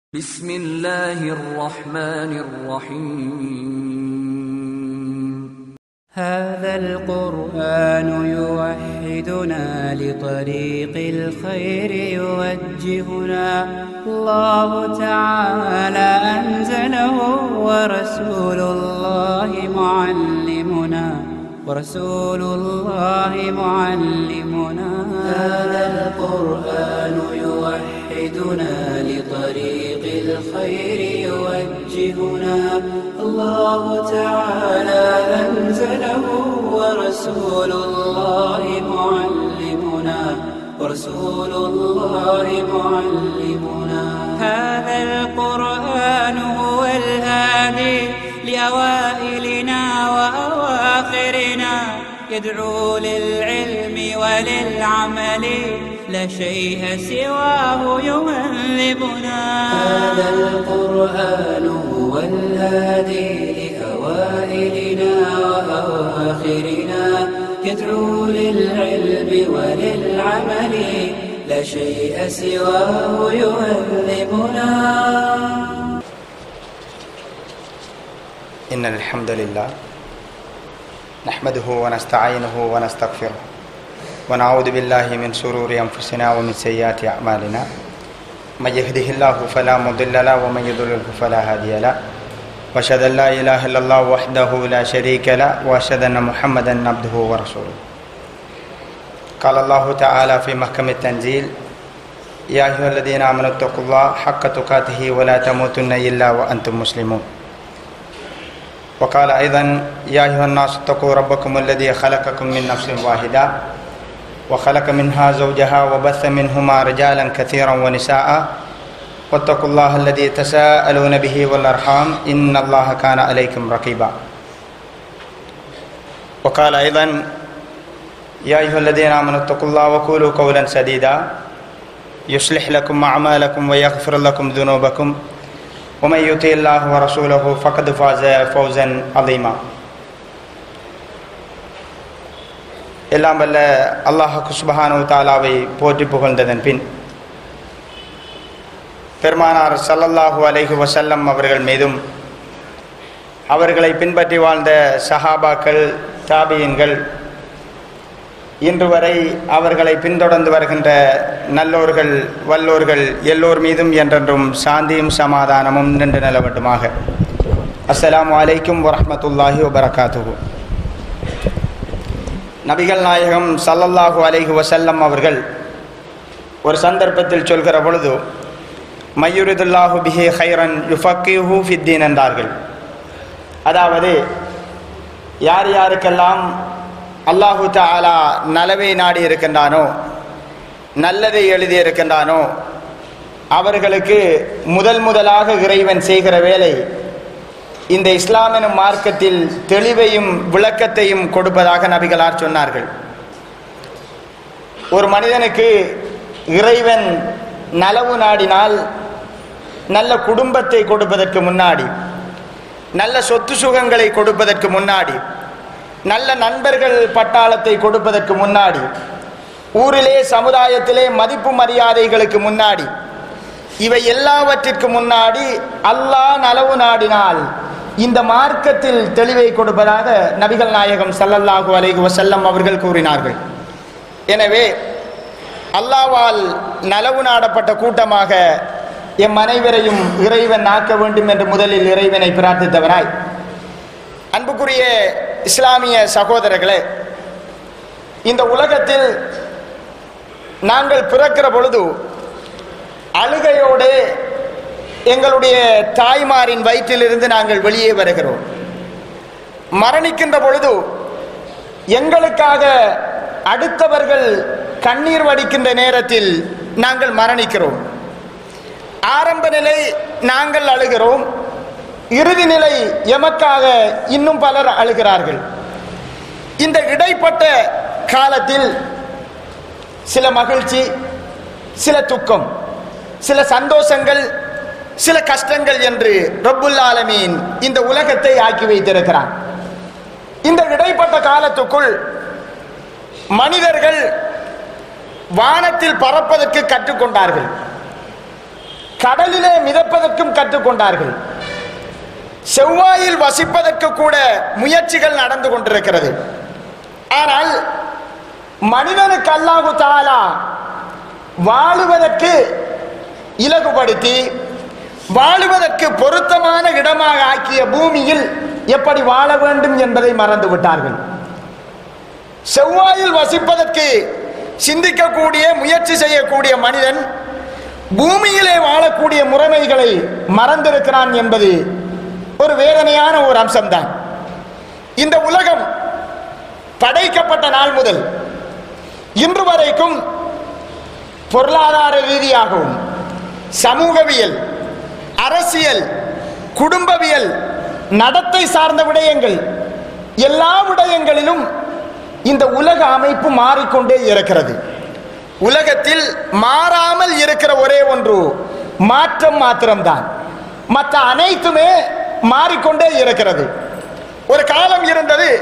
بسم الله الرحمن الرحيم هذا القرآن يوحدنا لطريق الخير يوجهنا الله تعالى أنزله ورسول الله معلمنا ورسول الله معلمنا هذا القرآن يوحدنا لطريق الخير يوجهنا الله تعالى أنزله ورسول الله معلمنا ورسول الله معلمنا هذا القرآن هو الهادي لأوائلنا وأواخرنا يدعو للعلم وللعمل لا شيء سواه يهذبنا هذا القرآن هو الهادي لأوائلنا وأواخرنا يدعو للعلم وللعمل لا شيء سواه يهذبنا إن الحمد لله نحمده ونستعينه ونستغفره ونعوذ بالله من شرور أنفسنا ومن سيئات أعمالنا من يهده الله فلا مضل له ومن يضلله فلا هادي له وأشهد أن لا إله إلا الله وحده لا شريك له وأشهد أن محمدا عبده ورسوله قال الله تعالى في محكم التنزيل يا أيها الذين آمنوا اتقوا الله حق تقاته ولا تموتن إلا وأنتم مسلمون وقال أيضا يا أيها الناس اتقوا ربكم الذي خلقكم من نفس واحدة وخلق منها زوجها وبث منهما رجالا كثيرا ونساء واتقوا الله الذي تساءلون به والأرحام إن الله كان عليكم رقيبا وقال أيضا يا أيها الذين آمنوا اتقوا الله وقولوا قولا سديدا يصلح لكم أعمالكم ويغفر لكم ذنوبكم ومن يطع الله ورسوله فقد فاز فوزا عظيما எல்லாம் வல்ல அல்லாஹு சுபஹானு தாலாவை போற்றி புகழ்ந்ததன் பின் பெருமானார் சல்லல்லாஹு அலைஹு வசல்லம் அவர்கள் மீதும் அவர்களை பின்பற்றி வாழ்ந்த சஹாபாக்கள் தாபியன்கள் இன்று வரை அவர்களை பின்தொடர்ந்து வருகின்ற நல்லோர்கள் வல்லோர்கள் எல்லோர் மீதும் என்றென்றும் சாந்தியும் சமாதானமும் நின்று நிலவட்டுமாக அஸ்ஸலாமு அலைக்கும் வரஹமத்துல்லாஹி வபரகாத்துஹு நபிகள் நாயகம் சல்லல்லாஹு அலைஹு வசல்லம் அவர்கள் ஒரு சந்தர்ப்பத்தில் சொல்கிற பொழுது மையுரிதுல்லாஹு பிஹே ஹைரன் யுஃபக்கிஹு ஃபித்தீன் என்றார்கள் அதாவது யார் யாருக்கெல்லாம் அல்லாஹு தாலா நலவை நாடி இருக்கின்றானோ நல்லதை எழுதி இருக்கின்றானோ அவர்களுக்கு முதல் முதலாக இறைவன் செய்கிற வேலை இந்த இஸ்லாம் எனும் மார்க்கத்தில் தெளிவையும் விளக்கத்தையும் கொடுப்பதாக நபிகளார் சொன்னார்கள் ஒரு மனிதனுக்கு இறைவன் நலவு நாடினால் நல்ல குடும்பத்தை கொடுப்பதற்கு முன்னாடி நல்ல சொத்து சுகங்களை கொடுப்பதற்கு முன்னாடி நல்ல நண்பர்கள் பட்டாளத்தை கொடுப்பதற்கு முன்னாடி ஊரிலே சமுதாயத்திலே மதிப்பு மரியாதைகளுக்கு முன்னாடி இவை எல்லாவற்றிற்கு முன்னாடி அல்லாஹ் நலவு நாடினால் இந்த மார்க்கத்தில் தெளிவை கொடுப்பதாக நபிகள் நாயகம் சல்லல்லாஹு அலைஹி வசல்லம் அவர்கள் கூறினார்கள் எனவே அல்லாவால் நலவு நாடப்பட்ட கூட்டமாக எம் அனைவரையும் இறைவன் ஆக்க வேண்டும் என்று முதலில் இறைவனை பிரார்த்தித்தவராய் அன்புக்குரிய இஸ்லாமிய சகோதரர்களே இந்த உலகத்தில் நாங்கள் பிறக்கிற பொழுது அழுகையோடு எங்களுடைய தாய்மாரின் வயிற்றிலிருந்து நாங்கள் வெளியே வருகிறோம் மரணிக்கின்ற பொழுது எங்களுக்காக அடுத்தவர்கள் கண்ணீர் வடிக்கின்ற நேரத்தில் நாங்கள் மரணிக்கிறோம் ஆரம்ப நிலை நாங்கள் அழுகிறோம் இறுதி நிலை எமக்காக இன்னும் பலர் அழுகிறார்கள் இந்த இடைப்பட்ட காலத்தில் சில மகிழ்ச்சி சில துக்கம் சில சந்தோஷங்கள் சில கஷ்டங்கள் என்று ரப்புல் ஆலமீன் இந்த உலகத்தை ஆக்கி வைத்திருக்கிறான் இந்த இடைப்பட்ட காலத்துக்குள் மனிதர்கள் வானத்தில் பறப்பதற்கு கற்றுக்கொண்டார்கள் கடலிலே மிதப்பதற்கும் கற்றுக்கொண்டார்கள் செவ்வாயில் வசிப்பதற்கு கூட முயற்சிகள் நடந்து கொண்டிருக்கிறது ஆனால் மனிதனுக்கு அல்லாஹு தாலா வாழுவதற்கு இலகுபடுத்தி வாழுவதற்கு பொருத்தமான இடமாக ஆக்கிய பூமியில் எப்படி வாழ வேண்டும் என்பதை மறந்து விட்டார்கள் செவ்வாயில் வசிப்பதற்கு சிந்திக்கக்கூடிய முயற்சி செய்யக்கூடிய மனிதன் பூமியிலே வாழக்கூடிய முறைமைகளை மறந்திருக்கிறான் என்பது ஒரு வேதனையான ஒரு அம்சம்தான் இந்த உலகம் படைக்கப்பட்ட நாள் முதல் இன்று வரைக்கும் பொருளாதார ரீதியாகவும் சமூகவியல் அரசியல் குடும்பவியல் நடத்தை சார்ந்த விடயங்கள் எல்லா விடயங்களிலும் இந்த உலக அமைப்பு மாறிக்கொண்டே இருக்கிறது உலகத்தில் மாறாமல் இருக்கிற ஒரே ஒன்று மாற்றம் மாத்திரம்தான் மற்ற அனைத்துமே மாறிக்கொண்டே இருக்கிறது ஒரு காலம் இருந்தது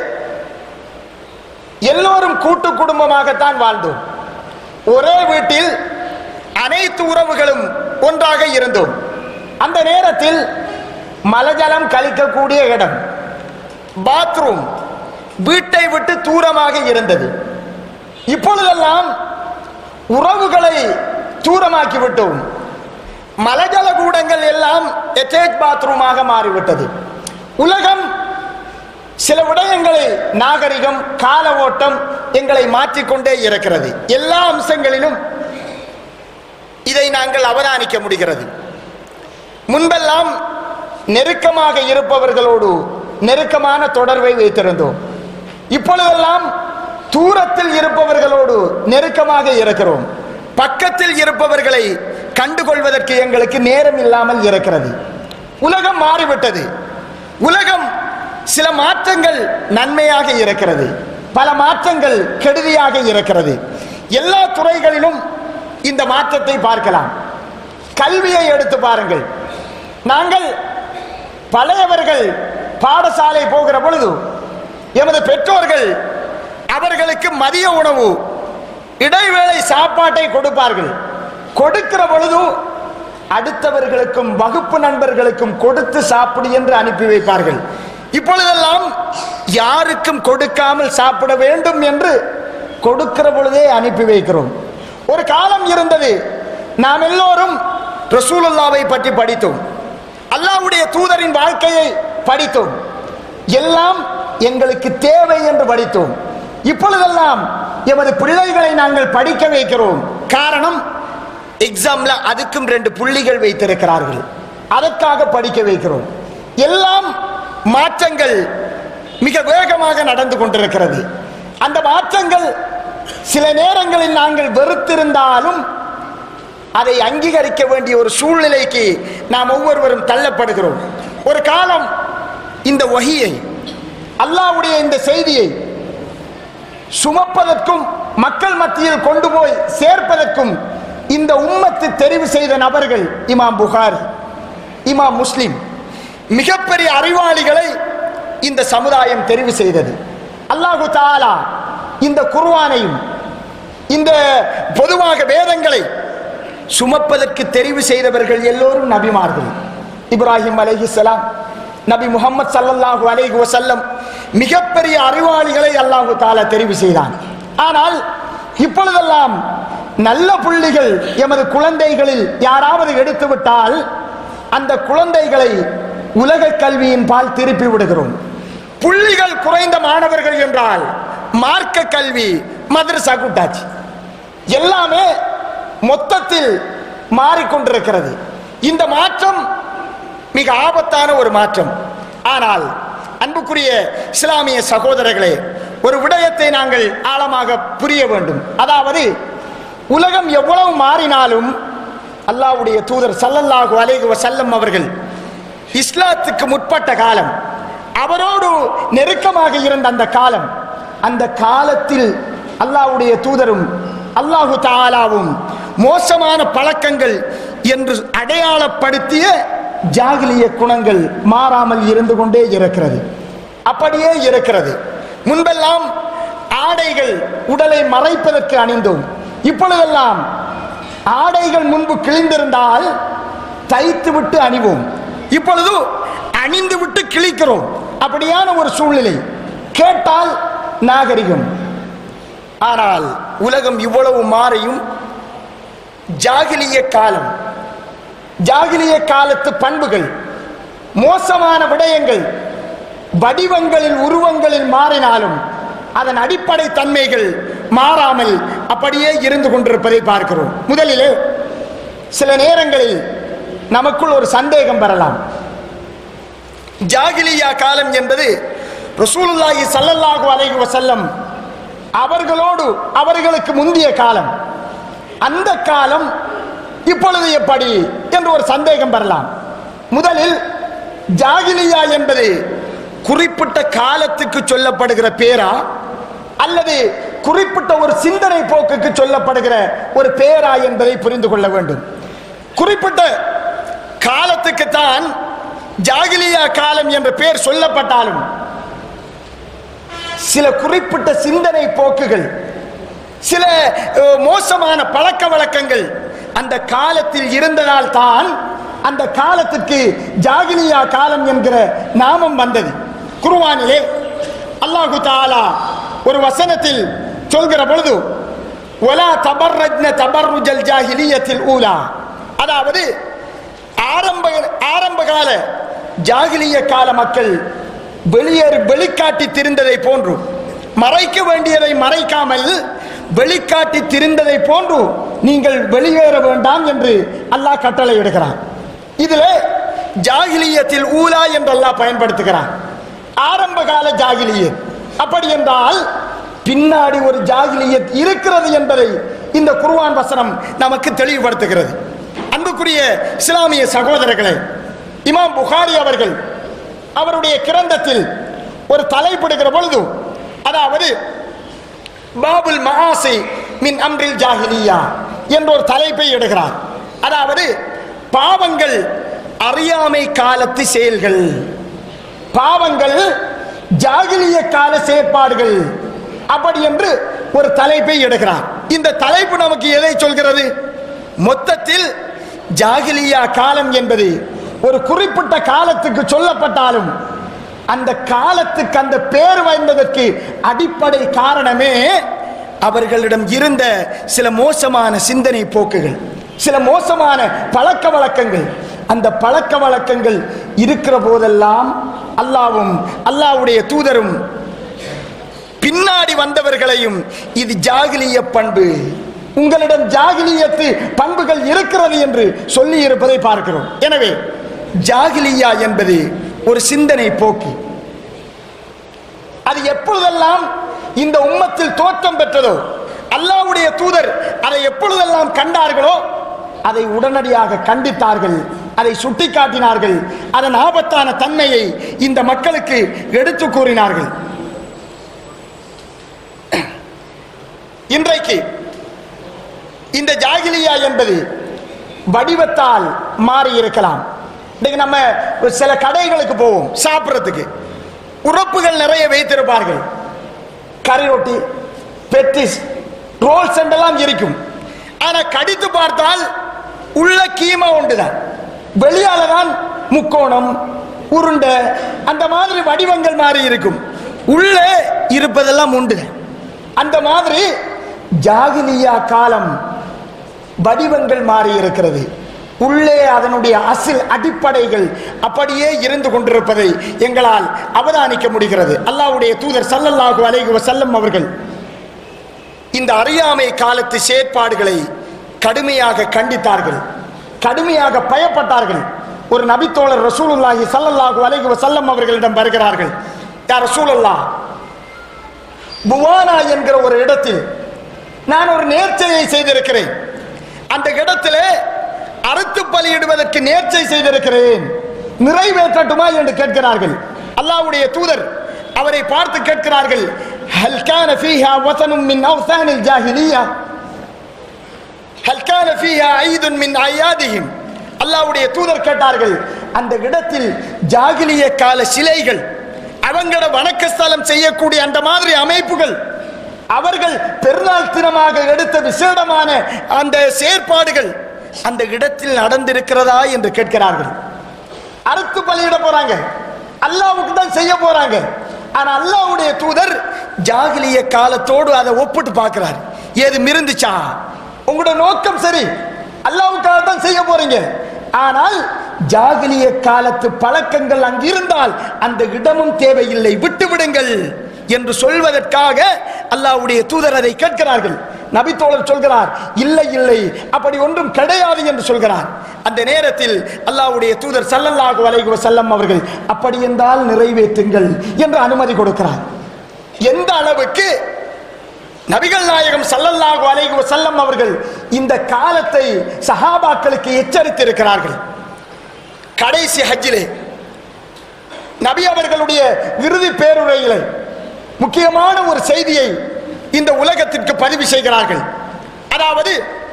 எல்லோரும் கூட்டு குடும்பமாகத்தான் வாழ்ந்தோம் ஒரே வீட்டில் அனைத்து உறவுகளும் ஒன்றாக இருந்தோம் அந்த நேரத்தில் மலஜலம் கழிக்கக்கூடிய இடம் பாத்ரூம் வீட்டை விட்டு தூரமாக இருந்தது இப்பொழுதெல்லாம் உறவுகளை தூரமாக்கி விட்டோம் மலஜல கூடங்கள் எல்லாம் எட்டேஜ் பாத்ரூமாக மாறிவிட்டது உலகம் சில விடயங்களை நாகரிகம் கால ஓட்டம் எங்களை மாற்றிக்கொண்டே இருக்கிறது எல்லா அம்சங்களிலும் இதை நாங்கள் அவதானிக்க முடிகிறது முன்பெல்லாம் நெருக்கமாக இருப்பவர்களோடு நெருக்கமான தொடர்பை வைத்திருந்தோம் இப்பொழுதெல்லாம் தூரத்தில் இருப்பவர்களோடு நெருக்கமாக இருக்கிறோம் பக்கத்தில் இருப்பவர்களை கண்டுகொள்வதற்கு எங்களுக்கு நேரம் இல்லாமல் இருக்கிறது உலகம் மாறிவிட்டது உலகம் சில மாற்றங்கள் நன்மையாக இருக்கிறது பல மாற்றங்கள் கெடுதியாக இருக்கிறது எல்லா துறைகளிலும் இந்த மாற்றத்தை பார்க்கலாம் கல்வியை எடுத்து பாருங்கள் நாங்கள் பழையவர்கள் பாடசாலை போகிற பொழுது எமது பெற்றோர்கள் அவர்களுக்கு மதிய உணவு இடைவேளை சாப்பாட்டை கொடுப்பார்கள் கொடுக்கிற பொழுது அடுத்தவர்களுக்கும் வகுப்பு நண்பர்களுக்கும் கொடுத்து சாப்பிடு என்று அனுப்பி வைப்பார்கள் இப்பொழுதெல்லாம் யாருக்கும் கொடுக்காமல் சாப்பிட வேண்டும் என்று கொடுக்கிற பொழுதே அனுப்பி வைக்கிறோம் ஒரு காலம் இருந்தது நாம் எல்லோரும் ரசூலுல்லாவை பற்றி படித்தோம் அல்லாஹ்வுடைய தூதரின் வாழ்க்கையை படித்தோம் எல்லாம் எங்களுக்கு தேவை என்று படித்தோம் இப்பொழுதெல்லாம் எமது பிள்ளைகளை நாங்கள் படிக்க வைக்கிறோம் காரணம் எக்ஸாம்ல அதுக்கும் ரெண்டு புள்ளிகள் வைத்திருக்கிறார்கள் அதற்காக படிக்க வைக்கிறோம் எல்லாம் மாற்றங்கள் மிக வேகமாக நடந்து கொண்டிருக்கிறது அந்த மாற்றங்கள் சில நேரங்களில் நாங்கள் வெறுத்திருந்தாலும் அதை அங்கீகரிக்க வேண்டிய ஒரு சூழ்நிலைக்கு நாம் ஒவ்வொருவரும் தள்ளப்படுகிறோம் ஒரு காலம் இந்த வகியை அல்லாஹ்வுடைய இந்த செய்தியை சுமப்பதற்கும் மக்கள் மத்தியில் கொண்டு போய் சேர்ப்பதற்கும் இந்த உம்மத்து தெரிவு செய்த நபர்கள் இமாம் புகாரி இமாம் முஸ்லிம் மிகப்பெரிய அறிவாளிகளை இந்த சமுதாயம் தெரிவு செய்தது அல்லாஹு தாலா இந்த குர்ஆனையும் இந்த பொதுவாக வேதங்களை சுமப்பதற்கு தெரிவு செய்தவர்கள் எல்லோரும் நபிமார்கள் இப்ராஹிம் அலைஹிஸ்ஸலாம் நபி முகமது ஸல்லல்லாஹு அலைஹி வஸல்லம் மிகப்பெரிய அறிவாளிகளை அல்லாஹு தாலா தெரிவு செய்தான் ஆனால் இப்பொழுதெல்லாம் நல்ல புள்ளிகள் எமது குழந்தைகளில் யாராவது எடுத்து விட்டால் அந்த குழந்தைகளை உலக கல்வியின் பால் திருப்பி விடுகிறோம் புள்ளிகள் குறைந்த மாணவர்கள் என்றால் மார்க்க கல்வி மதரசா கூட்டாச்சு எல்லாமே மொத்தத்தில் மாறிக்கொண்டிருக்கிறது இந்த மாற்றம் மிக ஆபத்தான ஒரு மாற்றம் ஆனால் அன்புக்குரிய இஸ்லாமிய சகோதரர்களே ஒரு விடயத்தை நாங்கள் ஆழமாக புரிய வேண்டும் அதாவது உலகம் எவ்வளவு மாறினாலும் அல்லாஹ்வுடைய தூதர் ஸல்லல்லாஹு அலைஹி வஸல்லம் அவர்கள் இஸ்லாத்துக்கு முற்பட்ட காலம் அவரோடு நெருக்கமாக இருந்த அந்த காலம் அந்த காலத்தில் அல்லாஹ்வுடைய தூதரும் அல்லாஹு தாலாவும் மோசமான பழக்கங்கள் என்று அடையாளப்படுத்திய ஜாகிலிய குணங்கள் மாறாமல் இருந்து கொண்டே இருக்கிறது அப்படியே இருக்கிறது முன்பெல்லாம் ஆடைகள் உடலை மறைப்பதற்கு அணிந்தோம் இப்பொழுதெல்லாம் ஆடைகள் முன்பு கிழிந்திருந்தால் தைத்து விட்டு அணிவோம் இப்பொழுது அணிந்து விட்டு கிழிக்கிறோம் அப்படியான ஒரு சூழ்நிலை கேட்டால் நாகரிகம் ஆனால் உலகம் இவ்வளவு மாறியும் ஜாகிலிய காலம் ஜாகிலிய காலத்து பண்புகள் மோசமான விடயங்கள் வடிவங்களில் உருவங்களில் மாறினாலும் அதன் அடிப்படை தன்மைகள் மாறாமல் அப்படியே இருந்து கொண்டிருப்பதை பார்க்கிறோம் முதலிலே சில நேரங்களில் நமக்குள் ஒரு சந்தேகம் வரலாம் ஜாகிலியா காலம் என்பது ரசூலுல்லாஹி ஸல்லல்லாஹு அலைஹி வஸல்லம் அவர்களோடு அவர்களுக்கு முந்திய காலம் அந்த காலம் இப்பொழுது எப்படி என்று ஒரு சந்தேகம் வரலாம் முதலில் ஜாகிலியா என்பது குறிப்பிட்ட காலத்துக்கு சொல்லப்படுகிற பேரா அல்லது குறிப்பிட்ட ஒரு சிந்தனை போக்குக்கு சொல்லப்படுகிற ஒரு பேரா என்பதை புரிந்து கொள்ள வேண்டும் குறிப்பிட்ட காலத்துக்குத்தான் ஜாகிலியா காலம் என்ற பெயர் சொல்லப்பட்டாலும் சில குறிப்பிட்ட சிந்தனை போக்குகள் சில அஹ், மோசமான பழக்க வழக்கங்கள் அந்த காலத்தில் இருந்ததால் தான் அந்த காலத்துக்கு ஜாகிலியா காலம் என்கிற நாமம் வந்தது குர்ஆனிலே அல்லாஹு தாலா ஒரு வசனத்தில் சொல்கிற பொழுது ஒலா தபர்ரஜ்ன தபர்ருஜல் ஜாஹிலியத்தில் ஊலா அதாவது ஆரம்ப ஆரம்ப கால ஜாகிலிய கால மக்கள் வெளியேறி வெளிக்காட்டி திரிந்ததை போன்று மறைக்க வேண்டியதை மறைக்காமல் வெளிக்காட்டி திரிந்ததை போன்று நீங்கள் வெளியேற வேண்டாம் என்று அல்லாஹ் கட்டளை இடுகிறான் இதுல ஜாகிலியத்தில் ஊலா என்று அல்லாஹ் பயன்படுத்துகிறான் ஆரம்ப கால ஜாகிலியத் அப்படி என்றால் பின்னாடி ஒரு ஜாகிலியத் இருக்கிறது என்பதை இந்த குர்ஆன் வசனம் நமக்கு தெளிவுபடுத்துகிறது அன்புக்குரிய இஸ்லாமிய சகோதரர்களே இமாம் புகாரி அவர்கள் அவருடைய கிரந்தத்தில் ஒரு தலைப்பிடுகிற பொழுது அதாவது பாபுல் மகாசி மின் அம்ரில் ஜாஹிலியா என்ற ஒரு தலைப்பை இடுகிறார் அதாவது பாவங்கள் அறியாமை காலத்து செயல்கள் பாவங்கள் ஜாகிலிய கால செயற்பாடுகள் அப்படி என்று ஒரு தலைப்பை இடுகிறார் இந்த தலைப்பு நமக்கு எதை சொல்கிறது மொத்தத்தில் ஜாகிலியா காலம் என்பது ஒரு குறிப்பிட்ட காலத்துக்கு சொல்லப்பட்டாலும் அந்த காலத்துக்கு அந்த பேர் வாய்ந்ததற்கு அடிப்படை காரணமே அவர்களிடம் இருந்த சில மோசமான சிந்தனை போக்குகள் சில மோசமான பழக்க வழக்கங்கள் அந்த பழக்க வழக்கங்கள் இருக்கிற போதெல்லாம் அல்லாவும் அல்லாவுடைய தூதரும் பின்னாடி வந்தவர்களையும் இது ஜாகிலிய பண்பு உங்களிடம் ஜாகிலியத்து பண்புகள் இருக்கிறது என்று சொல்லி இருப்பதை பார்க்கிறோம் எனவே ஜாகிலியா என்பது ஒரு சிந்தனை போக்கு அது எப்பொழுதெல்லாம் இந்த உம்மத்தில் தோற்றம் பெற்றதோ அல்லாஹ்வுடைய தூதர் அதை எப்பொழுதெல்லாம் கண்டார்களோ அதை உடனடியாக கண்டித்தார்கள் அதை சுட்டிக்காட்டினார்கள் அதன் ஆபத்தான தன்மையை இந்த மக்களுக்கு எடுத்து கூறினார்கள் இன்றைக்கு இந்த ஜாகிலியா என்பது வடிவத்தால் மாறி இருக்கலாம் இன்னைக்கு நம்ம சில கடைகளுக்கு போவோம் சாப்பிட்றதுக்கு உறப்புகள் நிறைய வைத்திருப்பார்கள் கறி ரொட்டி பெட்டிஸ் ரோல்ஸ் எல்லாம் இருக்கும் ஆனா கடித்து பார்த்தால் உள்ள கீமா உண்டுதான் வெளியால தான் முக்கோணம் உருண்டை அந்த மாதிரி வடிவங்கள் மாறி இருக்கும் உள்ளே இருப்பதெல்லாம் உண்டு அந்த மாதிரி ஜாகிலியா காலம் வடிவங்கள் மாறி இருக்கிறது உள்ளே அதனுடைய அசில் அடிப்படைகள் அப்படியே இருந்து கொண்டிருப்பதை எங்களால் அவதானிக்க முடிகிறது அல்லாஹ்வுடைய தூதர் ஸல்லல்லாஹு அலைஹி வஸல்லம் அவர்கள் இந்த அறியாமை காலத்து செயற்பாடுகளை கடுமையாக கண்டித்தார்கள் கடுமையாக பயப்பட்டார்கள் ஒரு நபித்தோழர் ரசூலுல்லாஹி ஸல்லல்லாஹு அலைஹி வஸல்லம் அவர்களிடம் வருகிறார்கள் யார் ரசூலுல்லாஹ் புவானா என்கிற ஒரு இடத்தில் நான் ஒரு நேர்ச்சையை செய்திருக்கிறேன் அந்த இடத்திலே அறுத்து பலியிடுவதற்கு நேர்ச்சை செய்திருக்கிறேன் நிறைவேற்றட்டுமா என்று கேட்கிறார்கள் அல்லாஹ்வுடைய தூதர் அவரை பார்த்து கேட்கிறார்கள் ஹல் கான ஃபீஹா வஸனும் மின் அவ்சானில் ஜாஹிலியா ஹல் கான ஃபீஹா ஐதுன் மின் அயாதிஹிம் அல்லாஹ்வுடைய தூதர் கேட்டார்கள் அந்த இடத்தில் ஜாகிலிய கால சிலைகள் அவங்களோட வணக்கஸ்தலம் செய்யக்கூடிய அந்த மாதிரி அமைப்புகள் அவர்கள் பெருநாள் தினமாக எடுத்த விசேடமான அந்த செயற்பாடுகள் அந்த இடத்தில் நடந்திருக்கிறதா என்று கேட்கிறார்கள் அறுத்து பலியிட போறாங்க அல்லாவுக்கு தான் செய்ய போறாங்க ஆனா அல்லாவுடைய தூதர் ஜாகிலிய காலத்தோடு அதை ஒப்பிட்டு பார்க்கிறார் ஏது மிருந்துச்சா உங்களோட நோக்கம் சரி அல்லாவுக்காக தான் செய்ய போறீங்க ஆனால் ஜாகிலிய காலத்து பழக்கங்கள் அங்கிருந்தால் அந்த இடமும் தேவையில்லை விட்டு விடுங்கள் என்று சொல்வதற்காக அல்லாஹ்வுடைய தூதர் அதை கேட்கிறார்கள் நபித்தோழர் சொல்கிறார் இல்லை இல்லை அப்படி ஒன்றும் கிடையாது என்று சொல்கிறார் அந்த நேரத்தில் அல்லாஹ்வுடைய தூதர் ஸல்லல்லாஹு அலைஹி வஸல்லம் அவர்கள் அப்படி என்றால் நிறைவேற்றுங்கள் என்று அனுமதி கொடுக்கிறார் எந்த அளவுக்கு நபிகள் நாயகம் ஸல்லல்லாஹு அலைஹி வஸல்லம் அவர்கள் இந்த காலத்தை சஹாபாக்களுக்கு எச்சரித்திருக்கிறார்கள் கடைசி ஹஜ்ஜிலே நபி அவர்களுடைய இறுதி பேருரையிலே முக்கியமான ஒரு செய்தியை இந்த உலகத்திற்கு பதிவு செய்கிறார்கள் அதாவது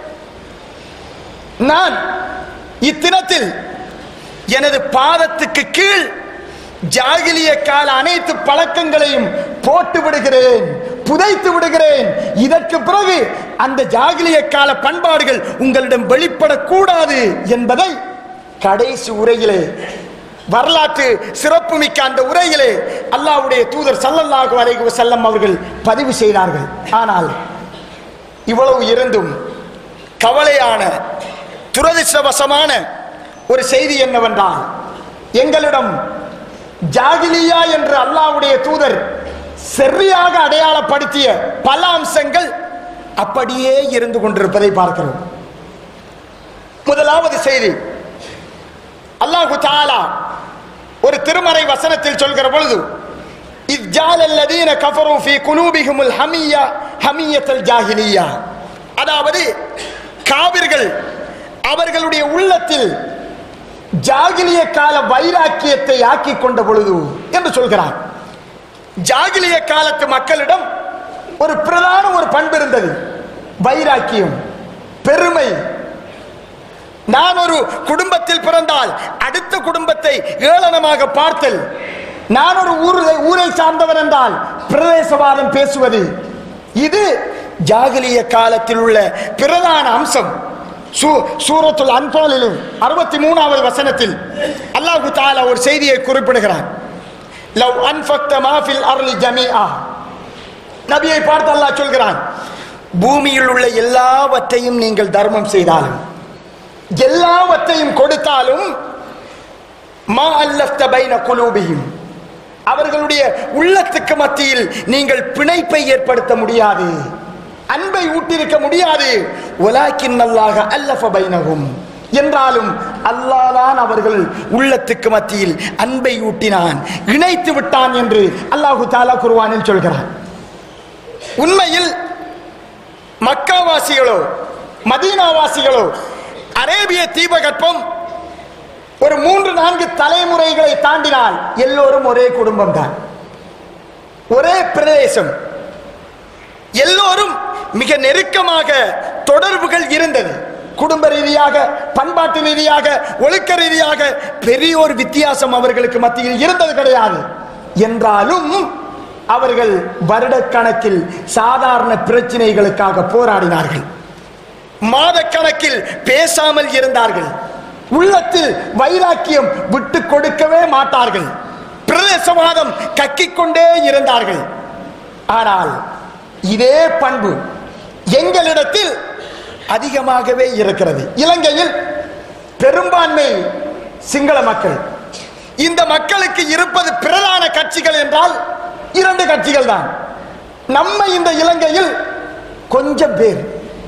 நான் இத்தினத்தில் எனது பாதத்துக்கு கீழ் ஜாகிலிய கால அனைத்து பழக்கங்களையும் போட்டு விடுகிறேன் புதைத்து விடுகிறேன் இதற்கு பிறகு அந்த ஜாகிலிய கால பண்பாடுகள் உங்களிடம் வெளிப்படக்கூடாது என்பதை கடைசி உரையிலே வரலாற்று சிறப்புமிக்க அந்த உரையிலே அல்லாஹ்வுடைய தூதர் ஸல்லல்லாஹு அலைஹி வஸல்லம் அவர்கள் பதிவு செய்தார்கள் ஆனால் இவ்வளவு இருந்தும் கவலையான துரதிர்ஷ்டவசமான ஒரு செய்தி என்னவென்றால் எங்களிடம் ஜாகிலியா என்று அல்லாஹ்வுடைய தூதர் சரியாக அடையாளப்படுத்திய பல அம்சங்கள் அப்படியே இருந்து கொண்டிருப்பதை பார்க்கிறோம் முதலாவது செய்தி அல்லாஹு தாலா ஒரு திருமறை வசனத்தில் சொல்கிற பொழுது இஜ்ஜால் அல்லதீன கஃபரு ஃபீ குலூபிஹிமுல் ஹமியா ஹமியத்தல் ஜாஹிலியா அதாவது காவிர்கள் அவர்களுடைய உள்ளத்தில் ஜாகிலிய கால வைராக்கியத்தை ஆக்கி கொண்ட பொழுது என்று சொல்கிறார் ஜாகிலிய காலத்து மக்களிடம் ஒரு பிரதான ஒரு பண்பு இருந்தது வைராக்கியம் பெருமை நான் ஒரு குடும்பத்தில் பிறந்தால் அடுத்த குடும்பத்தை ஏளனமாக பார்த்தல் நான் ஒரு ஊரை ஊரை சார்ந்தவன் என்றால் பிரதேசவாதம் பேசுவது இது ஜாகிலிய காலத்தில் உள்ள பிரதான அம்சம் சூ- சூரத்துல் அன்பாலிலும் அறுபத்தி மூணாவது வசனத்தில் அல்லாஹு தாலா ஒரு செய்தியை குறிப்பிடுகிறான் லவ் அன்ஃபக்த மாஃபில் அருள் ஜமீஆ நபியை பார்த்து அல்லாஹ் சொல்கிறான் பூமியில் உள்ள எல்லாவற்றையும் நீங்கள் தர்மம் செய்தாலும் எல்லாவற்றையும் கொடுத்தாலும் மா அல்லஃப்த பைன குலூபியும் அவர்களுடைய உள்ளத்துக்கு மத்தியில் நீங்கள் பிணைப்பை ஏற்படுத்த முடியாது அன்பை ஊட்டிருக்க முடியாது ஒலாக்கின் அல்லாஹ அல்லஃப பைனகும் என்றாலும் அல்லாஹ் தான் அவர்கள் உள்ளத்துக்கு மத்தியில் அன்பை ஊட்டினான் இணைத்து விட்டான் என்று அல்லாஹு தாலா குர்ஆனில் சொல்கிறான் உண்மையில் மக்காவாசிகளோ மதீனாவாசிகளோ அரேபிய தீபகற்பம் ஒரு மூன்று நான்கு தலைமுறைகளை தாண்டினால் எல்லோரும் ஒரே குடும்பம் தான் ஒரே பிரதேசம் எல்லோரும் மிக நெருக்கமாக தொடர்புகள் இருந்தது குடும்ப ரீதியாக பண்பாட்டு ரீதியாக ஒழுக்க ரீதியாக பெரிய ஒரு வித்தியாசம் அவர்களுக்கு மத்தியில் இருந்தது கிடையாது என்றாலும் அவர்கள் வருடக்கணக்கில் சாதாரண பிரச்சனைகளுக்காக போராடினார்கள் மாதக்கணக்கில் பேசாமல் இருந்தார்கள் உள்ளத்தில் வைராக்கியம் விட்டு கொடுக்கவே மாட்டார்கள் பிரதேசவாதம் கக்கிக் கொண்டே இருந்தார்கள் ஆனால் இதே பண்பு எங்களிடத்தில் அதிகமாகவே இருக்கிறது இலங்கையில் பெரும்பான்மை சிங்கள மக்கள் இந்த மக்களுக்கு இருப்பது பிரதான கட்சிகள் என்றால் இரண்டு கட்சிகள் தான் நம்ம இந்த இலங்கையில் கொஞ்சம் பேர்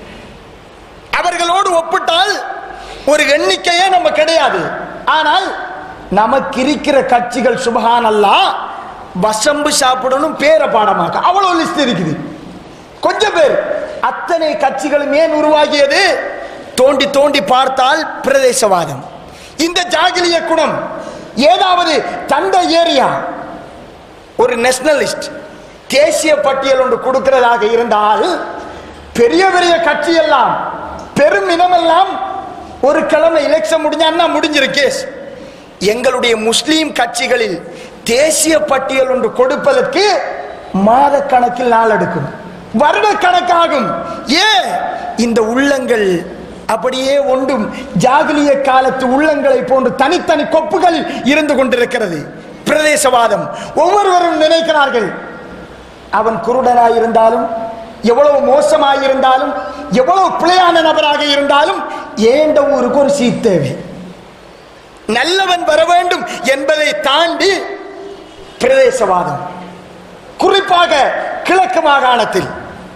அவர்களோடு ஒப்பிட்டால் ஒரு எண்ணிக்கையே நம்ம கிடையாது ஆனால் நமக்கு இருக்கிற கட்சிகள் சுபஹான் அல்லா வசம்பு சாப்பிடணும் பேர பாடமாக்க அவ்வளவு லிஸ்ட் இருக்குது கொஞ்சம் பேர் அத்தனை கட்சிகளும் ஏன் உருவாகியது தோண்டி தோண்டி பார்த்தால் பிரதேசவாதம் இந்த ஜாகிலிய குணம் ஏதாவது தந்த ஏரியா ஒரு நேஷனலிஸ்ட் தேசிய பட்டியல் ஒன்று கொடுக்கிறதாக இருந்தால் பெரிய பெரிய கட்சி எல்லாம் பெரும் இனமெல்லாம் ஒரு கிழமை எலெக்ஷன் முடிஞ்சான்னா முடிஞ்சிரு கேஸ் எங்களுடைய முஸ்லீம் கட்சிகளில் தேசிய பட்டியல் ஒன்று கொடுப்பதற்கு மாத கணக்கில் நாள் எடுக்கும் வருட கணக்காகும் ஏன் இந்த உள்ளங்கள் அப்படியே ஒன்றும் ஜாகிலிய காலத்து உள்ளங்களை போன்று தனித்தனி கொப்புகள் இருந்து கொண்டிருக்கிறது பிரதேசவாதம் ஒவ்வொருவரும் நினைக்கிறார்கள் அவன் குருடனாய் இருந்தாலும் எவ்வளவு மோசமாய் இருந்தாலும் எவ்வளவு பிழையான நபராக இருந்தாலும் ஏண்ட ஊருக்கு ஒரு சீட் தேவை நல்லவன் வர வேண்டும் என்பதை தாண்டி பிரதேசவாதம் குறிப்பாக கிழக்கு மாகாணத்தில்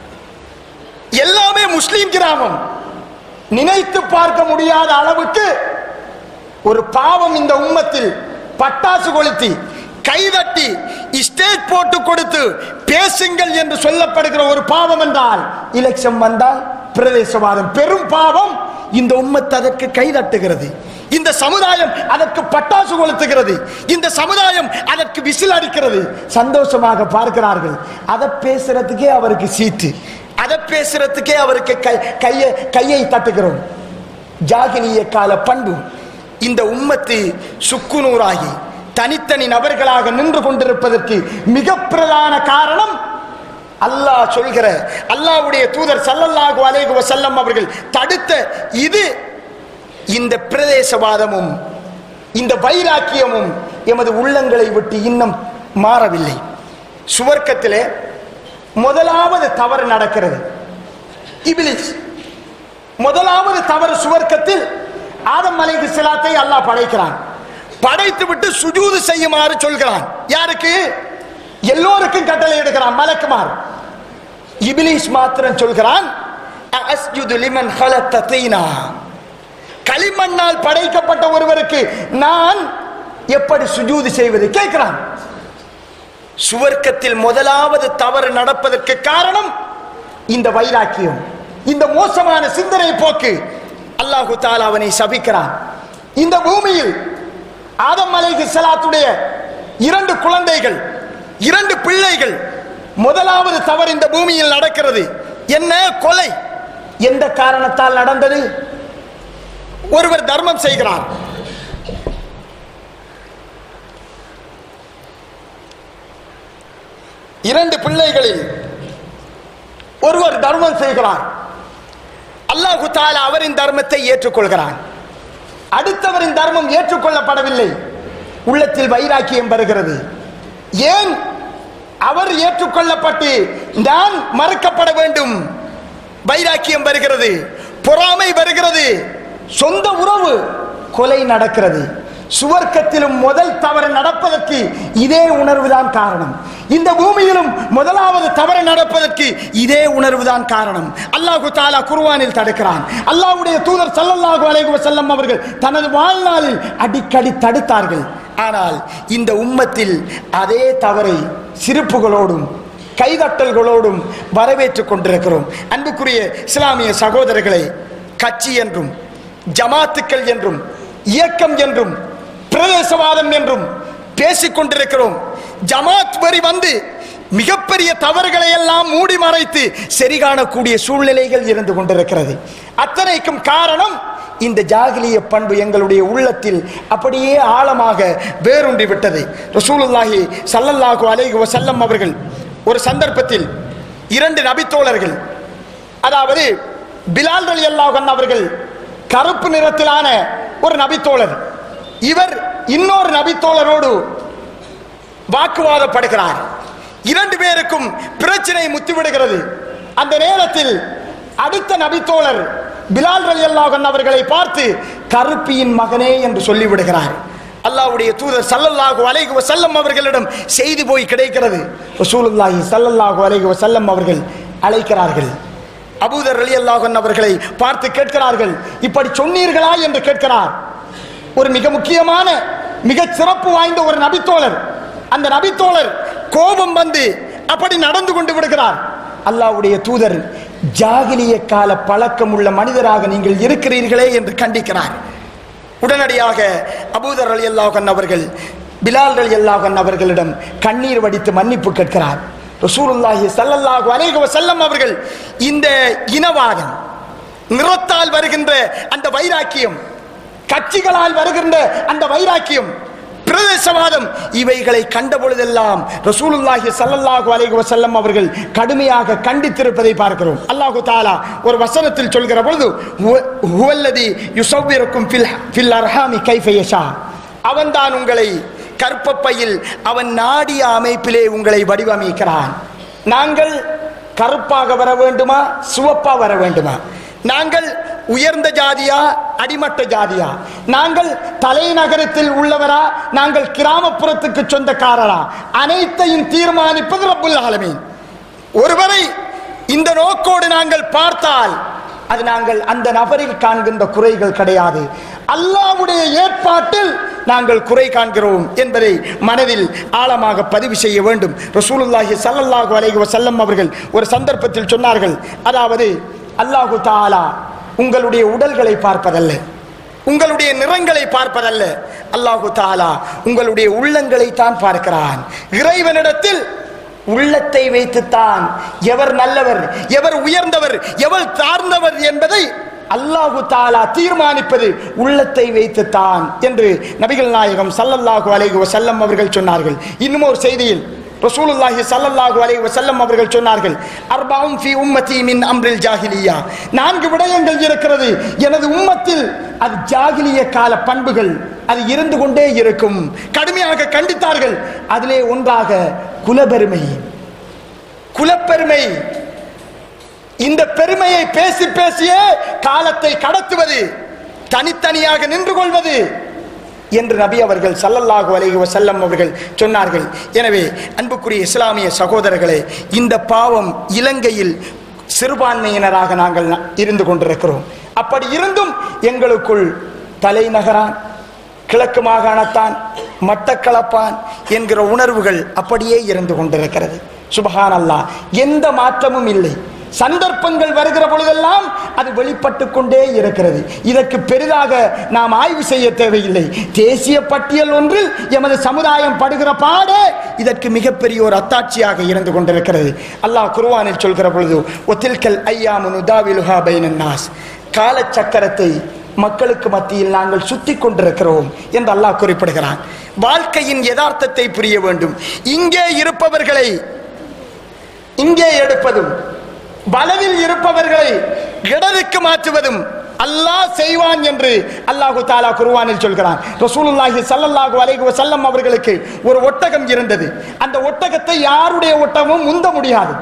எல்லாமே முஸ்லிம் கிராமம் நினைத்து பார்க்க முடியாத அளவுக்கு ஒரு பாவம் இந்த உம்மத்தில் பட்டாசு கொளுத்தி கைதட்டி ஸ்டேஜ் போட்டு கொடுத்து பேசுங்கள் என்று சொல்லப்படுகிற ஒரு பாவம் என்றால் எலெக்ஷன் வந்தால் பிரதேசவாதம் பெரும் பாவம் இந்த உம்மத்து அதற்கு கைதட்டுகிறது இந்த சமுதாயம் அதற்கு பட்டாசு கொளுத்துகிறது இந்த சமுதாயம் அதற்கு விசில் அடிக்கிறது சந்தோஷமாக பார்க்கிறார்கள் அதை பேசுறதுக்கே அவருக்கு சீட்டு அதை பேசுறதுக்கே அவருக்கு கை கையை கையை தட்டுகிறோம் ஜாகினிய கால பண்பு இந்த உம்மத்து சுக்குநூறாகி தனித்தனி நபர்களாக நின்று கொண்டிருப்பதற்கு மிக பிரதான காரணம் அல்லாஹ் சொல்கிற அல்லாஹ்வுடைய தூதர் ஸல்லல்லாஹு அலைஹி வஸல்லம் அவர்கள் தடுத்த இது இந்த பிரதேசவாதமும் இந்த வைராக்கியமும் எமது உள்ளங்களை விட்டு இன்னும் மாறவில்லை சுவர்க்கத்திலே முதலாவது தவறு நடக்கிறது இபிலிஸ் முதலாவது தவறு சுவர்க்கத்தில் ஆதம் அலைஹி ஸலாத்தை அல்லாஹ் படைக்கிறான் படைத்து விட்டு சுஜூது செய்யுமாறு சொல்கிறான் யாருக்கு எல்லோருக்கும் கட்டளை எடுக்கிறான் மலக்குமார் இபிலிஸ் மாத்திரம் சொல்கிறான் அஸ்ஜுது லிமன் ஹலத்த தீனா களிமண்ணால் படைக்கப்பட்ட ஒருவருக்கு நான் எப்படி சுஜூது செய்வது கேட்கிறான் சுவர்க்கத்தில் முதலாவது தவறு நடப்பதற்கு காரணம் இந்த வைராக்கியம் இந்த மோசமான சிந்தனை போக்கு அல்லாஹு தாலா அவனை சபிக்கிறான் இந்த பூமியில் ஆதம் அலைஹி ஸலாத்துடைய இரண்டு குழந்தைகள் இரண்டு பிள்ளைகள் முதலாவது தவறு இந்த பூமியில் நடக்கிறது என்ன கொலை எந்த காரணத்தால் நடந்தது ஒருவர் தர்மம் செய்கிறார் இரண்டு பிள்ளைகளில் ஒருவர் தர்மம் செய்கிறார் அல்லாஹு தாலா அவரின் தர்மத்தை ஏற்றுக்கொள்கிறான் அடுத்தவரின் தர்மம் ஏற்றுக்கொள்ளப்படவில்லை உள்ளத்தில் வைராக்கியம் வருகிறது ஏன் அவர் ஏற்றுக்கொள்ளப்பட்டு நான் மறுக்கப்பட வேண்டும் வைராக்கியம் வருகிறது பொறாமை வருகிறது சொந்த உறவு கொலை நடக்கிறது சுவர்க்கத்திலும் முதல் தவறு நடப்பதற்கு இதே உணர்வுதான் காரணம் இந்த பூமியிலும் முதலாவது தவறு நடப்பதற்கு இதே உணர்வுதான் காரணம் அல்லாஹு தாலா குர்ஆனில் தடுக்கிறான் அல்லாஹ்வுடைய தூதர் ஸல்லல்லாஹு அலைஹி வஸல்லம் அவர்கள் தனது வாழ்நாளில் அடிக்கடி தடுத்தார்கள் ஆனால் இந்த உம்மத்தில் அதே தவறை சிரிப்புகளோடும் கைதட்டல்களோடும் வரவேற்றுக் கொண்டிருக்கிறோம் அன்புக்குரிய இஸ்லாமிய சகோதரர்களை கட்சி என்றும் ஜமாத்துக்கள் என்றும் இயக்கம் என்றும் பிரதேசவாதம் என்றும் பேசிக் கொண்டிருக்கிறோம் ஜமாத் வரி வந்து மிகப்பெரிய தவறுகளை எல்லாம் மூடி மறைத்து சரி காணக்கூடிய சூழ்நிலைகள் இருந்து கொண்டிருக்கிறது அத்தனைக்கும் காரணம் இந்த ஜாகிலிய பண்பு எங்களுடைய உள்ளத்தில் அப்படியே ஆழமாக வேரூன்றி விட்டது ரசூலுல்லாஹி ஸல்லல்லாஹு அலைஹி வஸல்லம் அவர்கள் ஒரு சந்தர்ப்பத்தில் இரண்டு நபித்தோழர்கள் அதாவது பிலால் ரலியல்லாஹு அன்ஹு அவர்கள் கருப்பு நிறத்திலான ஒரு நபித்தோழர் இவர் இன்னொரு நபித்தோழரோடு வாக்குவாதப்படுகிறார் இரண்டு பேருக்கும் பிரச்சனை முத்திவிடுகிறது அந்த நேரத்தில் அடுத்த நபித்தோழர் பிலால் ரலியல்லாஹு அன்ஹு அவர்களை பார்த்து கருப்பியின் மகனே என்று சொல்லிவிடுகிறார் அல்லாஹ்வுடைய தூதர் ஸல்லல்லாஹு அலைஹி வஸல்லம் அவர்களிடம் செய்தி போய் கிடைக்கிறது ரசூலுல்லாஹி ஸல்லல்லாஹு அலைஹி வஸல்லம் அவர்கள் அழைக்கிறார்கள் அபூதர் ரலியல்லாஹு அன்ஹு அவர்களை பார்த்து கேட்கிறார்கள் இப்படி சொன்னீர்களா என்று கேட்கிறார் ஒரு மிக முக்கியமான மிக சிறப்பு வாய்ந்த ஒரு நபித்தோழர் அந்த நபித்தோழர் கோபம் வந்து அப்படி நடந்து கொண்டு விடுகிறார் அல்லாஹ்வுடைய தூதர் ஜாகிலிய கால பழக்கம் உள்ள மனிதராக நீங்கள் இருக்கிறீர்களே என்று கண்டிக்கிறார் உடனடியாக அபூதர் அலி அல்லாஹன் அவர்கள் பிலால் அலி அல்லாஹன் அவர்களிடம் கண்ணீர் வடித்து மன்னிப்பு கேட்கிறார் ரசூலுல்லாஹி ஸல்லல்லாஹு அலைஹி வஸல்லம் அவர்கள் இந்த இனவாதம் நிறத்தால் வருகின்ற அந்த வைராக்கியம் கட்சிகளால் வருகின்ற அந்த வைராக்கியம் பிரதேசவாதம் இவைகளை கண்ட பொழுதெல்லாம் ரசூலுல்லாஹி ஸல்லல்லாஹு அலைஹி வஸல்லம் அவர்கள் கடுமையாக கண்டித்திருப்பதை பார்க்கிறோம் அல்லாஹு தாலா ஒரு வசனத்தில் சொல்கிற பொழுது "ஹுவ- ஹுவல்லதி யுஸவ்விருக்கும் ஃபில் ஃபில் அர்ஹாமி கைஃப யஷா அவன்தான் உங்களை கற்பப்பையில் அவன் நாடிய அமைப்பிலே உங்களை வடிவமைக்கிறான் நாங்கள் கருப்பாக வர வேண்டுமா சிவப்பா வர வேண்டுமா நாங்கள் உயர்ந்த ஜாதியா அடிமட்ட ஜாதியா நாங்கள் தலைநகரத்தில் உள்ளவரா நாங்கள் கிராமப்புறத்துக்கு சொந்தக்காரரா அனைத்தையும் தீர்மானிப்பது ரப்புல் ஆலமீன் ஒருவரை இந்த நோக்கோடு நாங்கள் பார்த்தால் அது நாங்கள் அந்த நபரில் காண்கின்ற குறைகள் கிடையாது அல்லாஹ்வுடைய ஏற்பாட்டில் நாங்கள் குறை காண்கிறோம் என்பதை மனதில் ஆழமாக பதிவு செய்ய வேண்டும் ரசூலுல்லாஹி ஸல்லல்லாஹு அலைஹி வஸல்லம் அவர்கள் ஒரு சந்தர்ப்பத்தில் சொன்னார்கள் அதாவது அல்லாஹு தாலா உங்களுடைய உடல்களை பார்ப்பதல்ல உங்களுடைய நிறங்களை பார்ப்பதல்ல அல்லாஹு தாலா உங்களுடைய உள்ளங்களை தான் பார்க்கிறான் இறைவனிடத்தில் உள்ளத்தை வைத்துத்தான் எவர் நல்லவர் எவர் உயர்ந்தவர் எவர் தாழ்ந்தவர் என்பதை அல்லாஹு தாலா தீர்மானிப்பது உள்ளத்தை வைத்துத்தான் என்று நபிகள் நாயகம் ஸல்லல்லாஹு அலைஹி வஸல்லம் அவர்கள் சொன்னார்கள் இன்னும் ஒரு செய்தியில் ரசூலுல்லாஹி ஸல்லல்லாஹு அலைஹி வஸல்லம் அவர்கள் சொன்னார்கள் அர்பவும் ஃபி உம்மதி மின் அம்ரில் ஜாஹிலியா நான்கு விடயங்கள் இருக்கிறது எனது உம்மத்தில் அது ஜாகிலிய கால பண்புகள் அது இருந்து கொண்டே இருக்கும் கடுமையாக கண்டித்தார்கள் அதிலே ஒன்றாக குலபெருமை குலப்பெருமை இந்த பெருமையை பேசி பேசியே காலத்தை கடத்துவது தனித்தனியாக நின்று கொள்வது என்று நபி அவர்கள் ஸல்லல்லாஹு அலைஹி வஸல்லம் அவர்கள் சொன்னார்கள் எனவே அன்புக்குரிய இஸ்லாமிய சகோதரர்களே இந்த பாவம் இலங்கையில் சிறுபான்மையினராக நாங்கள் ந- இருந்து கொண்டிருக்கிறோம் அப்படி இருந்தும் எங்களுக்குள் தலைநகரான் கிழக்கு மாகாணத்தான் மட்டக்களப்பான் என்கிற உணர்வுகள் அப்படியே இருந்து கொண்டிருக்கிறது சுபஹான் அல்லாஹ் எந்த மாற்றமும் இல்லை சந்தர்ப்பங்கள் வருகிற பொழுதெல்லாம் அது வெளிப்பட்டு கொண்டே இருக்கிறது இதற்கு பெரிதாக நாம் ஆய்வு செய்ய தேவையில்லை தேசிய பட்டியல் ஒன்றில் எமது சமுதாயம் படுகிற பாடே இதற்கு மிகப்பெரிய ஒரு அத்தாட்சியாக இருந்து கொண்டிருக்கிறது அல்லாஹ் குர்ஆனில் சொல்கிற பொழுது ஒத்தில்கல் ஐயாமு நுதாவிலுஹா பைனன் நாஸ் காலச்சக்கரத்தை மக்களுக்கு மத்தியில் நாங்கள் சுத்தி கொண்டிருக்கிறோம் என்று அல்லாஹ் குறிப்பிடுகிறான் வாழ்க்கையின் யதார்த்தத்தை புரிய வேண்டும் இங்கே இருப்பவர்களை இங்கே எடுப்பதும் வலவில் இருப்பவர்களை இடதுக்கு மாற்றுவதும் அல்லாஹ் செய்வான் என்று அல்லாஹு தாலா குர்ஆனில் சொல்கிறான் ரசூலுல்லாஹி ஸல்லல்லாஹு அலைஹி வஸல்லம் அவர்களுக்கு ஒரு ஒட்டகம் இருந்தது அந்த ஒட்டகத்தை யாருடைய ஒட்டகமும் முந்த முடியாது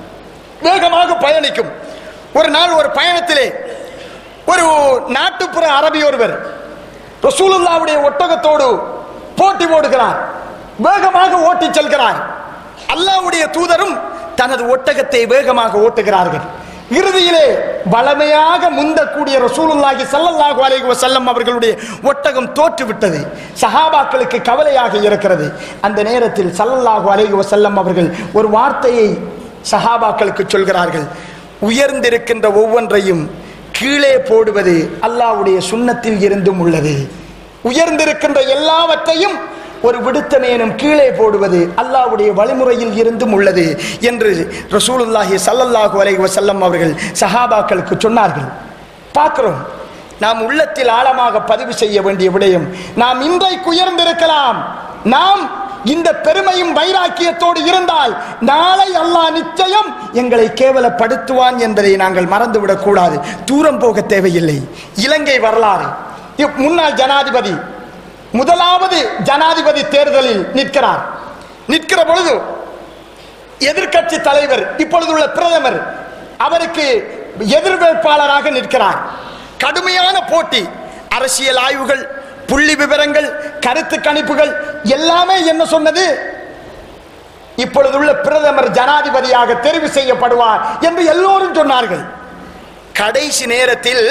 வேகமாக பயணிக்கும் ஒரு நாள் ஒரு பயணத்திலே ஒரு நாட்டுப்புற அரபி ஒருவர் ரசூலுல்லாவுடைய ஒட்டகத்தோடு போட்டி போடுகிறார் வேகமாக ஓட்டிச் செல்கிறார் அல்லாஹ்வுடைய தூதரும் தனது ஒட்டகத்தை வேகமாக ஓட்டுகிறார்கள் இறுதியிலே பலமையாக முந்தக்கூடிய ரசூலுல்லாஹி ஸல்லல்லாஹு அலைஹி வஸல்லம் அவர்களுடைய ஒட்டகம் தோற்றுவிட்டது சஹாபாக்களுக்கு கவலையாக இருக்கிறது அந்த நேரத்தில் ஸல்லல்லாஹு அலைஹி வஸல்லம் அவர்கள் ஒரு வார்த்தையை சஹாபாக்களுக்கு சொல்கிறார்கள் உயர்ந்திருக்கின்ற ஒவ்வொன்றையும் கீழே போடுவது அல்லாஹ்வுடைய சுன்னத்தில் இருந்தும் உள்ளது உயர்ந்திருக்கின்ற எல்லாவற்றையும் ஒரு விடுத்தமேனும் கீழே போடுவது அல்லாஹ்வுடைய வழிமுறையில் இருந்தும் உள்ளது என்று ரசூலுல்லாஹி ஸல்லல்லாஹு அலைஹி வஸல்லம் அவர்கள் சஹாபாக்களுக்கு சொன்னார்கள் பார்க்கிறோம் நாம் உள்ளத்தில் ஆழமாக பதிவு செய்ய வேண்டிய விடயம் நாம் இன்றைக்கு உயர்ந்திருக்கலாம் நாம் இந்த பெருமையும் வைராக்கியத்தோடு இருந்தால் நாளை அல்லாஹ் நிச்சயம் எங்களை கேவலப்படுத்துவான் என்பதை நாங்கள் மறந்துவிடக் கூடாது தூரம் போக தேவையில்லை இலங்கை வரலாறு இப் முன்னாள் ஜனாதிபதி முதலாவது ஜனாதிபதி தேர்தலில் நிற்கிறார் நிற்கிற பொழுது எதிர்க்கட்சி தலைவர் இப்பொழுதுள்ள பிரதமர் அவருக்கு எதிர் வேட்பாளராக நிற்கிறார் கடுமையான போட்டி அரசியல் ஆய்வுகள் புள்ளி விவரங்கள் கருத்து கணிப்புகள் எல்லாமே என்ன சொன்னது இப்பொழுதுள்ள பிரதமர் ஜனாதிபதியாக தெரிவு செய்யப்படுவார் என்று எல்லோரும் சொன்னார்கள் கடைசி நேரத்தில்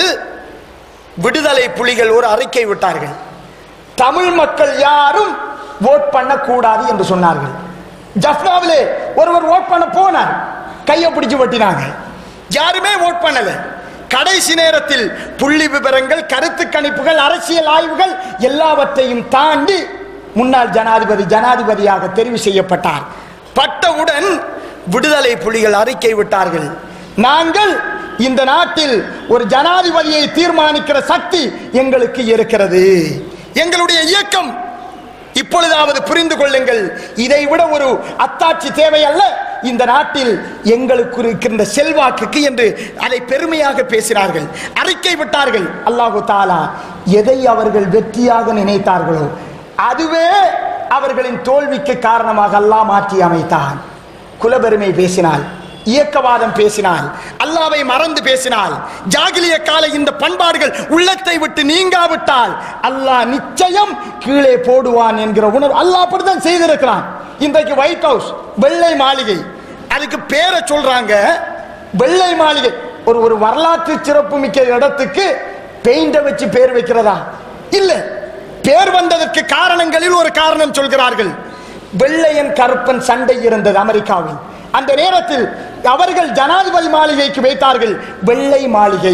விடுதலை புலிகள் ஒரு அறிக்கை விட்டார்கள் தமிழ் மக்கள் யாரும் ஓட் பண்ணக்கூடாது என்று சொன்னார்கள் ஜஃப்னாவிலே ஒருவர் ஓட் பண்ண போனார் கையை பிடிச்சு வெட்டினாங்க யாருமே ஓட் பண்ணல கடைசி நேரத்தில் புள்ளி விவரங்கள் கருத்து கணிப்புகள் அரசியல் ஆய்வுகள் எல்லாவற்றையும் தாண்டி முன்னாள் ஜனாதிபதி ஜனாதிபதியாக தெரிவு செய்யப்பட்டார் பட்டவுடன் விடுதலை புலிகள் அறிக்கை விட்டார்கள் நாங்கள் இந்த நாட்டில் ஒரு ஜனாதிபதியை தீர்மானிக்கிற சக்தி எங்களுக்கு இருக்கிறது எங்களுடைய இயக்கம் இப்பொழுதாவது புரிந்து கொள்ளுங்கள் இதை விட ஒரு அத்தாட்சி தேவை அல்ல இந்த நாட்டில் எங்களுக்கு இருக்கின்ற செல்வாக்குக்கு என்று அதை பெருமையாக பேசினார்கள் அறிக்கை விட்டார்கள் அல்லாஹு தாலா எதை அவர்கள் வெற்றியாக நினைத்தார்களோ அதுவே அவர்களின் தோல்விக்கு காரணமாக அல்லாஹ் மாற்றி அமைத்தான் குலபெருமை பேசினால் இயக்கவாதம் பேசினால் அல்லாவை மறந்து பேசினால் ஜாகிலிய கால இந்த பண்பாடுகள் உள்ளத்தை விட்டு நீங்காவிட்டால் அல்லாஹ் நிச்சயம் கீழே போடுவான் என்கிற உணர்வு அல்லாஹ் அப்படித்தான் செய்திருக்கிறான் இன்றைக்கு ஒயிட் ஹவுஸ் வெள்ளை மாளிகை அதுக்கு பேரை சொல்றாங்க வெள்ளை மாளிகை ஒரு ஒரு வரலாற்று சிறப்பு மிக்க இடத்துக்கு பெயிண்ட வச்சு பேர் வைக்கிறதா இல்ல பேர் வந்ததற்கு காரணங்களில் ஒரு காரணம் சொல்கிறார்கள் வெள்ளையன் கருப்பன் சண்டை இருந்தது அமெரிக்காவில் அந்த நேரத்தில் அவர்கள் ஜனாதிபதி மாளிகைக்கு வைத்தார்கள் வெள்ளை மாளிகை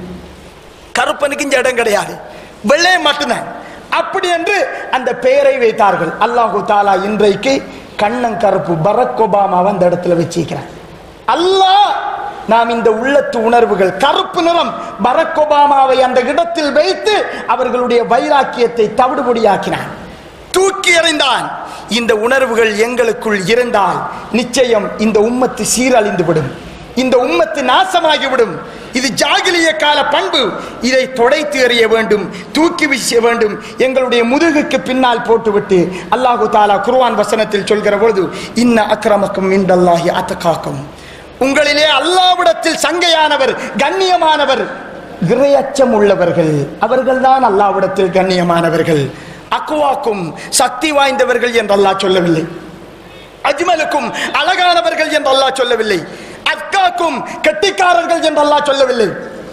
கருப்பனுக்கு இங்க இடம் கிடையாது வெள்ளையன் மட்டும்தான் அப்படி என்று அந்த பெயரை வைத்தார்கள் அல்லாஹு தாலா இன்றைக்கு கண்ணன் கருப்பு பரக் ஒபாமாவை அந்த இடத்துல வச்சிருக்கிறார் அல்லாஹ் நாம் இந்த உள்ளத்து உணர்வுகள் கருப்பு நிறம் பரக் ஒபாமாவை அந்த இடத்தில் வைத்து அவர்களுடைய வைராக்கியத்தை தவிடுபடியாக்கினான் தூக்கி எறிந்தான் இந்த உணர்வுகள் எங்களுக்குள் இருந்தால் நிச்சயம் இந்த உம்மத்து சீரழிந்துவிடும் இந்த உம்மத்து நாசமாகிவிடும் இது ஜாகிலிய கால பண்பு இதை தொடைத்து எறிய வேண்டும் தூக்கி வீச வேண்டும் எங்களுடைய முதுகுக்கு பின்னால் போட்டுவிட்டு அல்லாஹு தாலா குர்ஆன் வசனத்தில் சொல்கிற பொழுது இன்ன அக்ரமக்கும் இந்தல்லாஹி அத்தகாக்கும் உங்களிலே அல்லாவிடத்தில் சங்கையானவர் கண்ணியமானவர் இறையச்சம் உள்ளவர்கள் அவர்கள்தான் அல்லாவிடத்தில் கண்ணியமானவர்கள் அக்குவாக்கும் சக்தி வாய்ந்தவர்கள் என்று அல்லாஹ் சொல்லவில்லை அஜ்மலுக்கும் அழகானவர்கள் என்று அல்லாஹ் சொல்லவில்லை அக்காக்கும் கெட்டிக்காரர்கள் என்று அல்லாஹ் சொல்லவில்லை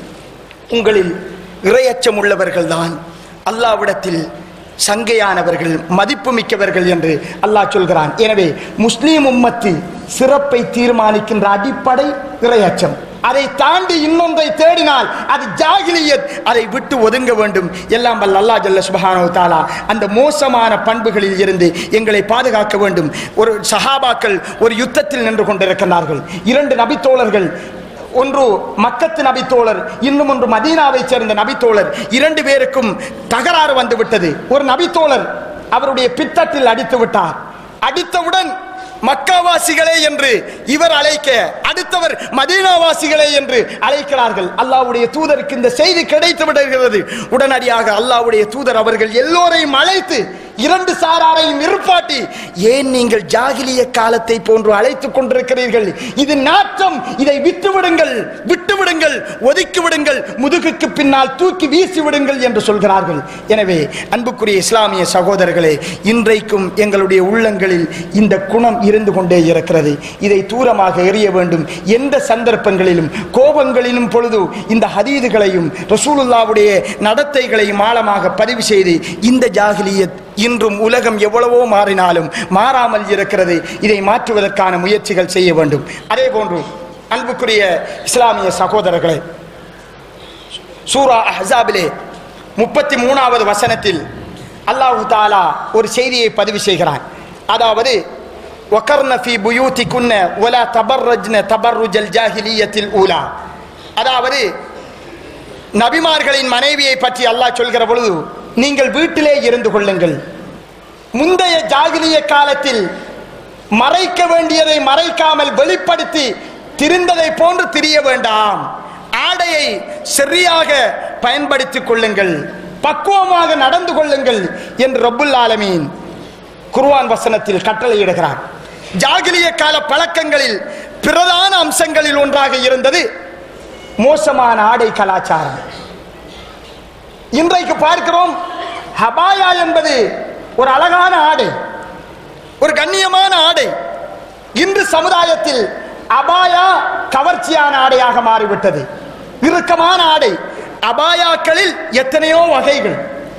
உங்களில் இறையச்சம் உள்ளவர்கள் தான் அல்லாவிடத்தில் சங்கையானவர்கள் மதிப்பு மிக்கவர்கள் என்று அல்லாஹ் சொல்கிறான் எனவே முஸ்லீம் உம்மத்து சிறப்பை தீர்மானிக்கின்ற அடிப்படை இறையச்சம் அதை தாண்டி இன்னொன்றை தேடினால் அது ஜாகிலியத் அதை விட்டு ஒதுங்க வேண்டும் எல்லாம் வல்ல அல்லாஹ் ஜல்ல சுபஹானஹு தஆலா அந்த மோசமான பண்புகளில் இருந்து எங்களை பாதுகாக்க வேண்டும் ஒரு சஹாபாக்கள் ஒரு யுத்தத்தில் நின்று கொண்டிருக்கிறார்கள் இரண்டு நபித்தோழர்கள் ஒன்று மக்கத்து நபித்தோழர் இன்னும் ஒன்று மதீனாவைச் சேர்ந்த நபித்தோழர் இரண்டு பேருக்கும் தகராறு வந்து விட்டது ஒரு நபித்தோழர் அவருடைய பித்தட்டில் அடித்து விட்டார் அடித்தவுடன் மக்காவாசிகளே என்று இவர் அழைக்க அடுத்தவர் மதீனாவாசிகளே என்று அழைக்கிறார்கள் அல்லாஹ்வுடைய தூதருக்கு இந்த செய்தி கிடைத்து விடுகிறது உடனடியாக அல்லாஹ்வுடைய தூதர் அவர்கள் எல்லோரையும் அழைத்து இரண்டு சாராரையும் நிறுப்பாட்டி ஏன் நீங்கள் ஜாகிலிய காலத்தை போன்று அழைத்துக் கொண்டிருக்கிறீர்கள் இது நாற்றம் இதை விட்டு விடுங்கள் விட்டு விடுங்கள் ஒதுக்கி விடுங்கள் முதுகுக்கு பின்னால் தூக்கி வீசி விடுங்கள் என்று சொல்கிறார்கள் எனவே அன்புக்குரிய இஸ்லாமிய சகோதரர்களே இன்றைக்கும் எங்களுடைய உள்ளங்களில் இந்த குணம் இருந்து கொண்டே இருக்கிறது இதை தூரமாக எறிய வேண்டும் எந்த சந்தர்ப்பங்களிலும் கோபங்களிலும் பொழுது இந்த ஹதீதுகளையும் ரசூலுல்லாவுடைய நடத்தைகளையும் ஆழமாக பதிவு செய்து இந்த ஜாகிலியத் இன்றும் உலகம் எவ்வளவோ மாறினாலும் மாறாமல் இருக்கிறது இதை மாற்றுவதற்கான முயற்சிகள் செய்ய வேண்டும் அதே போன்று அன்புக்குரிய இஸ்லாமிய சகோதரர்களே சூரா அஹ்ஸாபிலே முப்பத்தி மூணாவது வசனத்தில் அல்லாஹு தாலா ஒரு செய்தியை பதிவு செய்கிறான் அதாவது وَقَرْنَ فِي بُيُوتِكُنَّ وَلَا تَبَرَّجْنَ تَبَرُّجَ الْجَاهِلِيَّةِ الْأُولَى அதாவது நபிமார்களின் மனைவியை பற்றி அல்லாஹ் சொல்கிற பொழுது நீங்கள் வீட்டிலே இருந்து கொள்ளுங்கள் முந்தைய ஜாகிலிய காலத்தில் மறைக்க வேண்டியதை மறைக்காமல் வெளிப்படுத்தி திரிந்ததை போன்று திரிய வேண்டாம் ஆடையை சரியாக பயன்படுத்திக் கொள்ளுங்கள் பக்குவமாக நடந்து கொள்ளுங்கள் என்று ரப்புல் ஆலமீன் குர்ஆன் வசனத்தில் கட்டளையிடுகிறார் ஜாகிலிய கால பழக்கங்களில் பிரதான அம்சங்களில் ஒன்றாக இருந்தது மோசமான ஆடை கலாச்சாரம் இன்றைக்கு பார்க்கிறோம் ஹபாயா என்பது ஒரு அழகான ஆடை ஒரு கண்ணியமான ஆடை இன்று சமுதாயத்தில் அபாயா கவர்ச்சியான ஆடையாக மாறிவிட்டது இறுக்கமான ஆடை அபாயாக்களில் எத்தனையோ வகைகள்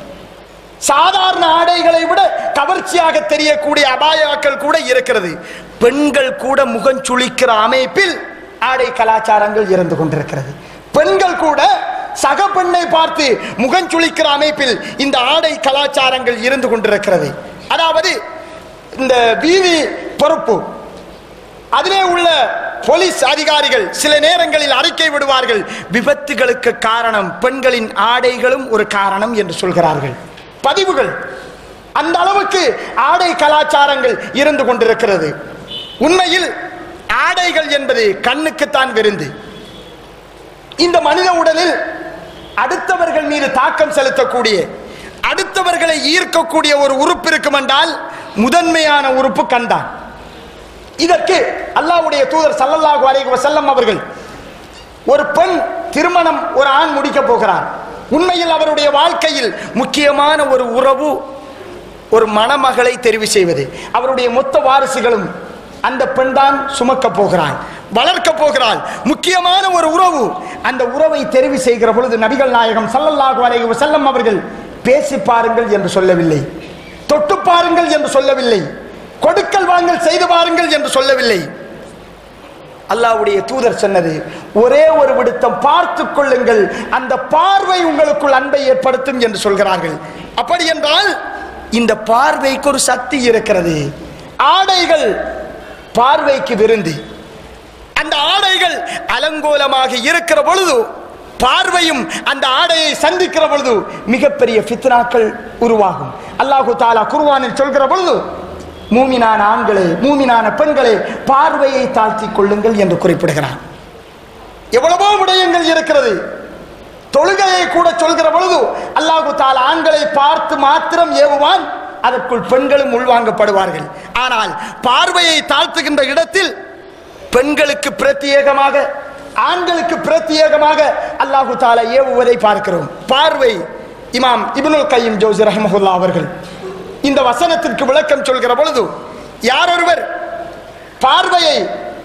சாதாரண ஆடைகளை விட கவர்ச்சியாக தெரியக்கூடிய அபாயாக்கள் கூட இருக்கிறது பெண்கள் கூட முகம் சுளிக்கிற அமைப்பில் ஆடை கலாச்சாரங்கள் இருந்து கொண்டிருக்கிறது பெண்கள் கூட சக பெண்ணை பார்த்து முகம் சுளிக்கிற அமைப்பில் இந்த ஆடை கலாச்சாரங்கள் இருந்து கொண்டிருக்கிறது அதாவது இந்த வீதி பொறுப்பு அதிலே உள்ள போலீஸ் அதிகாரிகள் சில நேரங்களில் அறிக்கை விடுவார்கள் விபத்துகளுக்கு காரணம் பெண்களின் ஆடைகளும் ஒரு காரணம் என்று சொல்கிறார்கள் பதிவுகள் அந்த அளவுக்கு ஆடை கலாச்சாரங்கள் இருந்து கொண்டிருக்கிறது உண்மையில் ஆடைகள் என்பது கண்ணுக்குத்தான் விருந்து இந்த மனித உடலில் அடுத்தவர்கள் மீது தாக்கம் செலுத்தக்கூடிய அடுத்தவர்களை ஈர்க்கக்கூடிய ஒரு உறுப்பு இருக்கும் என்றால் முதன்மையான உறுப்பு கண்தான் இதற்கு அல்லாஹ்வுடைய தூதர் ஸல்லல்லாஹு அலைஹி வஸல்லம் அவர்கள் ஒரு பெண் திருமணம் ஒரு ஆண் முடிக்க போகிறார் உண்மையில் அவருடைய வாழ்க்கையில் முக்கியமான ஒரு உறவு ஒரு மணமகளை தெரிவு செய்வது அவருடைய மொத்த வாரிசுகளும் அந்த பெண் தான் சுமக்க போகிறாள் வளர்க்க போகிறாள் முக்கியமான ஒரு உறவு அந்த உறவை தெரிவு செய்கிற பொழுது நபிகள் நாயகம் ஸல்லல்லாஹு அலைஹி வஸல்லம் அவர்கள் பேசி பாருங்கள் என்று சொல்லவில்லை தொட்டு பாருங்கள் என்று சொல்லவில்லை கொடுக்கல் வாங்கல் செய்து பாருங்கள் என்று சொல்லவில்லை அல்லாஹ்வுடைய தூதர் சொன்னது ஒரே ஒரு விடுத்தம் பார்த்துக் கொள்ளுங்கள் அந்த பார்வை உங்களுக்குள் அன்பை ஏற்படுத்தும் என்று சொல்கிறார்கள் அப்படி என்றால் இந்த பார்வைக்கு ஒரு சக்தி இருக்கிறது ஆடைகள் பார்வைக்கு விருந்து அந்த ஆடைகள் அலங்கோலமாக இருக்கிற பொழுது பார்வையும் அந்த ஆடையை சந்திக்கிற பொழுது மிகப்பெரிய ஃபித்னாக்கள் உருவாகும் அல்லாஹு தாலா குர்ஆனில் சொல்கிற பொழுது மூமினான ஆண்களே மூமினான பெண்களே பார்வையை தாழ்த்திக் கொள்ளுங்கள் என்று குறிப்பிடுகிறான் எவ்வளவோ விடயங்கள் இருக்கிறது தொழுகையை கூட சொல்கிற பொழுது அல்லாஹு தாலா ஆண்களை பார்த்து மாத்திரம் ஏவுவான் அதற்குள் பெண்களும் உள்வாங்கப்படுவார்கள் ஆனால் பார்வையை தாழ்த்துகின்ற இடத்தில் பெண்களுக்கு பிரத்யேகமாக ஆண்களுக்கு பிரத்யேகமாக அல்லாஹு தாலா ஏவுவதை பார்க்கிறோம் பார்வை இமாம் இப்னுல் கையும் ஜோசி ரஹமஹுல்லா அவர்கள் இந்த வசனத்திற்கு விளக்கம் சொல்கிற பொழுது யாரொருவர் பார்வையை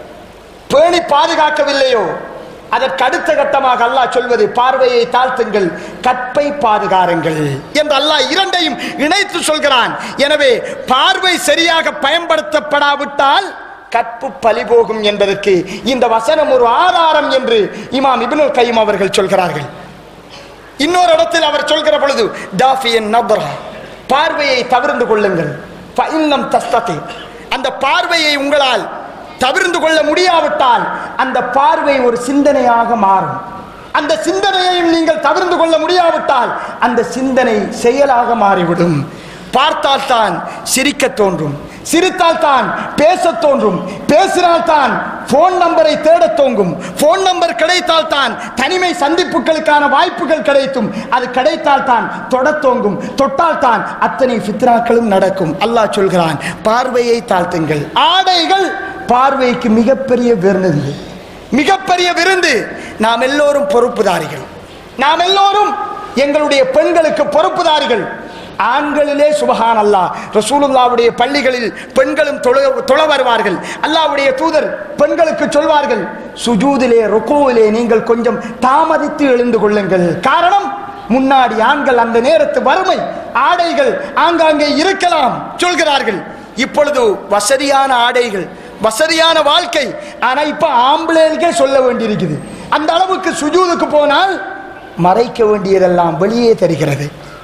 பேணி பாதுகாக்கவில்லையோ அதற்கு அடுத்த கட்டமாக அல்லாஹ் சொல்வது பார்வையை தாழ்த்துங்கள் கற்பை பாதுகாருங்கள் என்று அல்லாஹ் இரண்டையும் இணைத்து சொல்கிறான் எனவே பார்வை சரியாக பயன்படுத்தப்படாவிட்டால் கற்பு பலிபோகும் என்பதற்கு இந்த வசனம் ஒரு ஆதாரம் என்று இமாம் இப்னுல் கைம் அவர்கள் சொல்கிறார்கள் இன்னொரு இடத்தில் அவர் சொல்கிற பொழுது டாஃபியன் நப்ரா பார்வையை தவிர்ந்து கொள்ளுங்கள் ஃபஇன்னம் தஸ்ததி அந்த பார்வையை உங்களால் தவிர்ந்து கொள்ள முடியாவிட்டால் அந்த பார்வை ஒரு சிந்தனையாக மாறும் அந்த சிந்தனையையும் நீங்கள் தவிர்ந்து கொள்ள முடியாவிட்டால் அந்த சிந்தனை செயலாக மாறிவிடும் பார்த்தால் தான் சிரிக்க தோன்றும் சிரித்தால் தான் பேச தோன்றும் பேசினால் தான் போன் நம்பரை தேட தோங்கும் போன் நம்பர் கிடைத்தால் தான் தனிமை சந்திப்புகளுக்கான வாய்ப்புகள் கிடைத்தும் அது கிடைத்தால் தான் தொட தோங்கும் தொட்டால் தான் அத்தனை ஃபித்ராக்களும் நடக்கும் அல்லாஹ் சொல்கிறான் பார்வையை தாழ்த்துங்கள் ஆடைகள் பார்வைக்கு மிகப்பெரிய விருந்து மிகப்பெரிய விருந்து நாம் எல்லோரும் பொறுப்புதாரிகள் நாம் எல்லோரும் எங்களுடைய பெண்களுக்கு பொறுப்புதாரிகள் ஆண்களிலே சுபஹான் அல்லாஹ் ரசூலுல்லாவுடைய பள்ளிகளில் பெண்களும் தொழ தொழ வருவார்கள் அல்லாஹ்வுடைய தூதர் பெண்களுக்கு சொல்வார்கள் சுஜூதிலே ருக்குவிலே நீங்கள் கொஞ்சம் தாமதித்து எழுந்து கொள்ளுங்கள் காரணம் முன்னாடி ஆண்கள் அந்த நேரத்து வறுமை ஆடைகள் ஆங்காங்கே இருக்கலாம் சொல்கிறார்கள் இப்பொழுது வசதியான ஆடைகள் வசதியான வாழ்க்கை ஆனா இப்ப ஆம்பளைகளுக்கே சொல்ல வேண்டியிருக்குது அந்த அளவுக்கு சுஜூதுக்கு போனால் மறைக்க வேண்டியதெல்லாம் வெளியே தெரிகிறது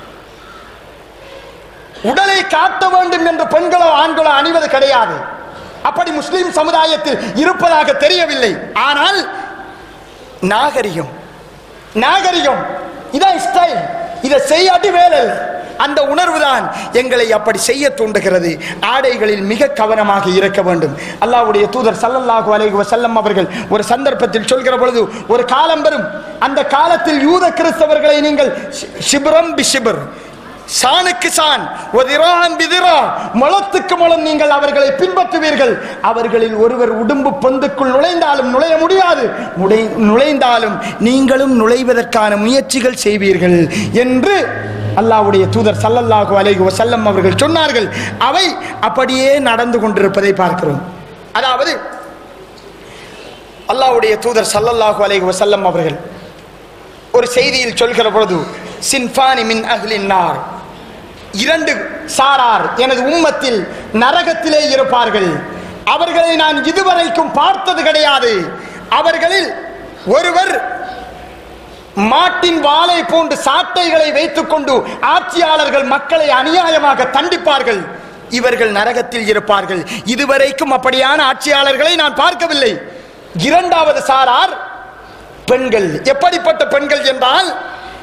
உடலை காட்ட வேண்டும் என்று பெண்களோ ஆண்களோ அணிவது கிடையாது அப்படி முஸ்லிம் சமுதாயத்தில் இருப்பதாக தெரியவில்லை ஆனால் நாகரிகம் நாகரிகம் இதான் ஸ்டைல் இதை செய்யாட்டி வேலை இல்லை. அந்த உணர்வுதான் எங்களை அப்படி செய்ய தூண்டுகிறது ஆடைகளில் மிக கவனமாக இருக்க வேண்டும் அல்லாஹ்வுடைய தூதர் சல்லல்லாஹு அலைஹி வஸல்லம் அவர்கள் ஒரு சந்தர்ப்பத்தில் சொல்கிற பொழுது ஒரு காலம் வரும் அந்த காலத்தில் யூத கிறிஸ்தவர்களை நீங்கள் ஷி- ஷிப்ரம் பி ஷிப்ர் சாணுக்கு சான் ஒதிராம் பிதிரா முளத்துக்கு முளம் நீங்கள் அவர்களை பின்பற்றுவீர்கள் அவர்களில் ஒருவர் உடும்பு பொந்துக்குள் நுழைந்தாலும் நுழைய முடியாது நுழை- நுழைந்தாலும் நீங்களும் நுழைவதற்கான முயற்சிகள் செய்வீர்கள் என்று அல்லாஹ்வுடைய தூதர் சல்லல்லாஹு அலைஹி வஸல்லம் அவர்கள் சொன்னார்கள் அவை அப்படியே நடந்து கொண்டிருப்பதை பார்க்கிறோம் அதாவது அல்லாஹ்வுடைய தூதர் சல்லல்லாஹு அலைஹி வஸல்லம் அவர்கள் ஒரு செய்தியில் சொல்கிற பொழுது சின்பானி மின் அஹ்லின் நார் இரண்டு சாரார் எனது உம்மத்தில் நரகத்திலே இருப்பார்கள் அவர்களை நான் இதுவரைக்கும் பார்த்தது கிடையாது அவர்களில் ஒருவர் மாட்டின் வாளை போன்று சாட்டைகளை வைத்துக்கொண்டு ஆட்சியாளர்கள் மக்களை அநியாயமாக தண்டிப்பார்கள் இவர்கள் நரகத்தில் இருப்பார்கள் இதுவரைக்கும் அப்படியான ஆட்சியாளர்களை நான் பார்க்கவில்லை இரண்டாவது சாரார் பெண்கள் எப்படிப்பட்ட பெண்கள் என்றால்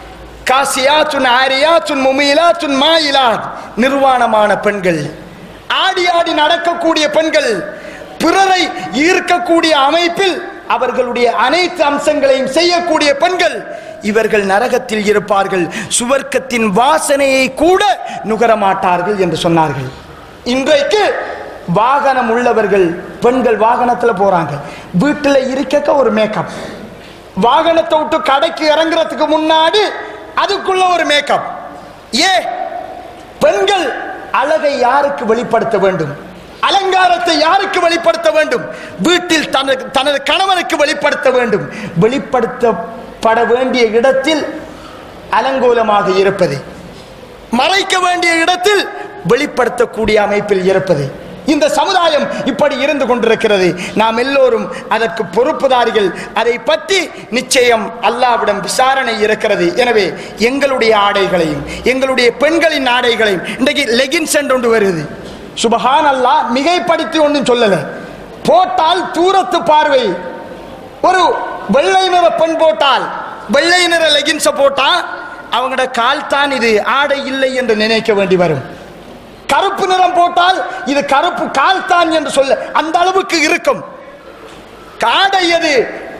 காசியாத்துன் ஆரியாத்துன் முமிலாத்துன் மாயிலாத் நிர்வாணமான பெண்கள் ஆடி ஆடி நடக்கக்கூடிய பெண்கள் பிறரை ஈர்க்கக்கூடிய அமைப்பில் அவர்களுடைய அனைத்து அம்சங்களையும் செய்யக்கூடிய பெண்கள் இவர்கள் நரகத்தில் இருப்பார்கள் சுவர்க்கத்தின் வாசனையை கூட நுகர மாட்டார்கள் என்று சொன்னார்கள் இன்றைக்கு வாகனம் உள்ளவர்கள் பெண்கள் வாகனத்துல போறாங்க வீட்டுல இருக்க ஒரு மேக்கப் வாகனத்தை விட்டு கடைக்கு இறங்குறதுக்கு முன்னாடி அதுக்குள்ள ஒரு மேக்கப் ஏ பெண்கள் அழகை யாருக்கு வெளிப்படுத்த வேண்டும் அலங்காரத்தை யாருக்கு வெளிப்படுத்த வேண்டும் வீட்டில் தனது தனது கணவனுக்கு வெளிப்படுத்த வேண்டும் வெளிப்படுத்தப்பட வேண்டிய இடத்தில் அலங்கோலமாக இருப்பது மறைக்க வேண்டிய இடத்தில் வெளிப்படுத்தக்கூடிய அமைப்பில் இருப்பது இந்த சமுதாயம் இப்படி இருந்து கொண்டிருக்கிறது நாம் எல்லோரும் அதற்கு பொறுப்புதாரிகள் அதை பற்றி நிச்சயம் அல்லாவிடம் விசாரணை இருக்கிறது எனவே எங்களுடைய ஆடைகளையும் எங்களுடைய பெண்களின் ஆடைகளையும் இன்றைக்கு லெகின்ஸ் என்று ஒன்று வருது சுபஹான் அல்லா மிகைப்படுத்தி ஒன்றும் சொல்லல போட்டால் தூரத்து பார்வை ஒரு வெள்ளை நிற பெண் போட்டால் வெள்ளை நிற லெகின்ஸ போட்டா அவங்களோட கால் தான் இது ஆடை இல்லை என்று நினைக்க வேண்டி வரும் கருப்பு நிறம் போட்டால் இது கருப்பு கால் தான் என்று சொல்ல அந்த அளவுக்கு இருக்கும் ஆடை எது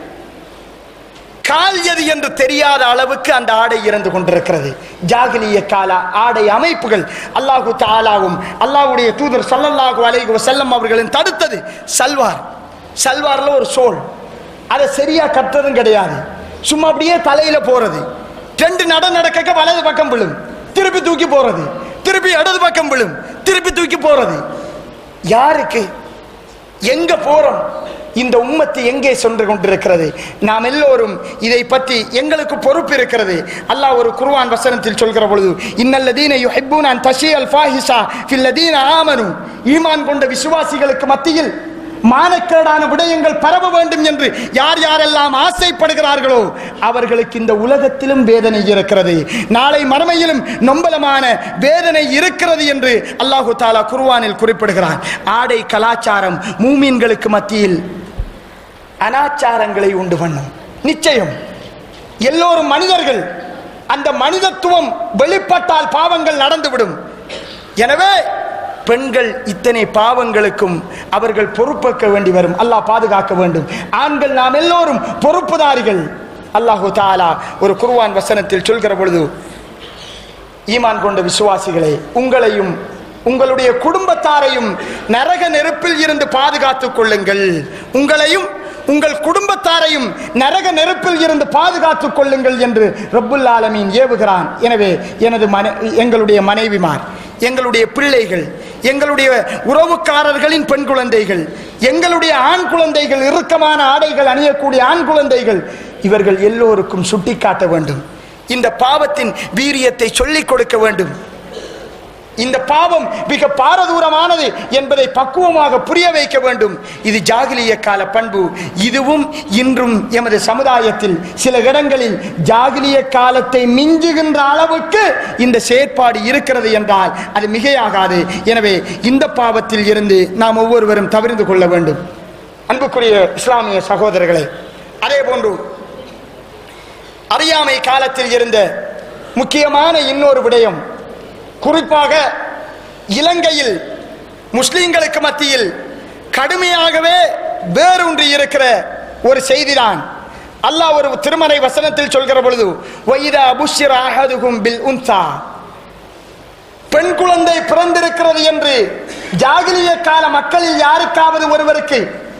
கால் எது என்று தெரியாத அளவுக்கு அந்த ஆடை இறந்து கொண்டிருக்கிறது ஜாகிலிய கால ஆடை அமைப்புகள் அல்லாஹு தாலாவும் அல்லாஹ்வுடைய தூதர் ஸல்லல்லாஹு அலைஹி வஸல்லம் அவர்களின் தடுத்தது சல்வார் சல்வார்ல ஒரு சோல் அதை சரியா கட்டுறதும் கிடையாது சும்மா அப்படியே தலையில போறது ரெண்டு நட நடக்க வலது பக்கம் விழும் திருப்பி தூக்கி போறது திருப்பி இடது பக்கம் விழும் திருப்பி தூக்கி போறது யாருக்கு எங்க போறோம் இந்த உம்மத்து எங்கே சென்று கொண்டிருக்கிறது நாம் எல்லோரும் இதை பற்றி எங்களுக்கு பொறுப்பு இருக்கிறது அல்லாஹ் ஒரு குர்ஆன் வசனத்தில் சொல்கிற பொழுது இன்னல்லதீன யுஹிப்பூன அன் தஷியல் ஃபாஹிஷா ஃபில்லதீன ஆமனு ஈமான் கொண்ட விசுவாசிகளுக்கு மத்தியில் மானக்கேடான விடயங்கள் பரவ வேண்டும் என்று யார் யாரெல்லாம் ஆசைப்படுகிறார்களோ அவர்களுக்கு இந்த உலகத்திலும் வேதனை இருக்கிறது நாளை மறுமையிலும் நொம்பலமான வேதனை இருக்கிறது என்று அல்லாஹு தாலா குர்ஆனில் குறிப்பிடுகிறான் ஆடை கலாச்சாரம் மூமீன்களுக்கு மத்தியில் அனாச்சாரங்களை உண்டு பண்ணும் நிச்சயம் எல்லோரும் மனிதர்கள் அந்த மனிதத்துவம் வெளிப்பட்டால் பாவங்கள் நடந்துவிடும் எனவே பெண்கள் இத்தனை பாவங்களுக்கும் அவர்கள் பொறுப்பேற்க வேண்டி வரும் அல்லாஹ் பாதுகாக்க வேண்டும் ஆண்கள் நாம் எல்லோரும் பொறுப்புதாரிகள் அல்லாஹு தாலா ஒரு குர்ஆன் வசனத்தில் சொல்கிற பொழுது ஈமான் கொண்ட விசுவாசிகளே உங்களையும் உங்களுடைய குடும்பத்தாரையும் நரக நெருப்பில் இருந்து பாதுகாத்துக் கொள்ளுங்கள் உங்களையும் உங்கள் குடும்பத்தாரையும் நரக நெருப்பில் இருந்து பாதுகாத்துக் கொள்ளுங்கள் என்று ரப்புல் ஆலமீன் ஏவுகிறான் எனவே எனது மன எங்களுடைய மனைவிமார் எங்களுடைய பிள்ளைகள் எங்களுடைய உறவுக்காரர்களின் பெண் குழந்தைகள் எங்களுடைய ஆண் குழந்தைகள் இறுக்கமான ஆடைகள் அணியக்கூடிய ஆண் குழந்தைகள் இவர்கள் எல்லோருக்கும் சுட்டிக்காட்ட வேண்டும் இந்த பாவத்தின் வீரியத்தை சொல்லிக் கொடுக்க வேண்டும் இந்த பாவம் மிக பாரதூரமானது என்பதை பக்குவமாக புரிய வைக்க வேண்டும் இது ஜாகிலிய கால பண்பு இதுவும் இன்றும் எமது சமுதாயத்தில் சில இடங்களில் ஜாகிலிய காலத்தை மிஞ்சுகின்ற அளவுக்கு இந்த செயற்பாடு இருக்கிறது என்றால் அது மிகையாகாது எனவே இந்த பாவத்தில் இருந்து நாம் ஒவ்வொருவரும் தவிர்த்து கொள்ள வேண்டும் அன்புக்குரிய இஸ்லாமிய சகோதரர்களே அதே போன்று அறியாமை காலத்தில் இருந்த முக்கியமான இன்னொரு விடயம் குறிப்பாக இலங்கையில் முஸ்லிம்களுக்கு மத்தியில் கடுமையாகவே வேரூன்றி இருக்கிற ஒரு செய்திதான் அல்லாஹ் ஒரு திருமறை வசனத்தில் சொல்கிற பொழுது வைதா புஷ்ர அஹதுகும் பில் உன்சா பெண் குழந்தை பிறந்திருக்கிறது என்று ஜாகிலிய கால மக்களில் யாருக்காவது ஒருவருக்கு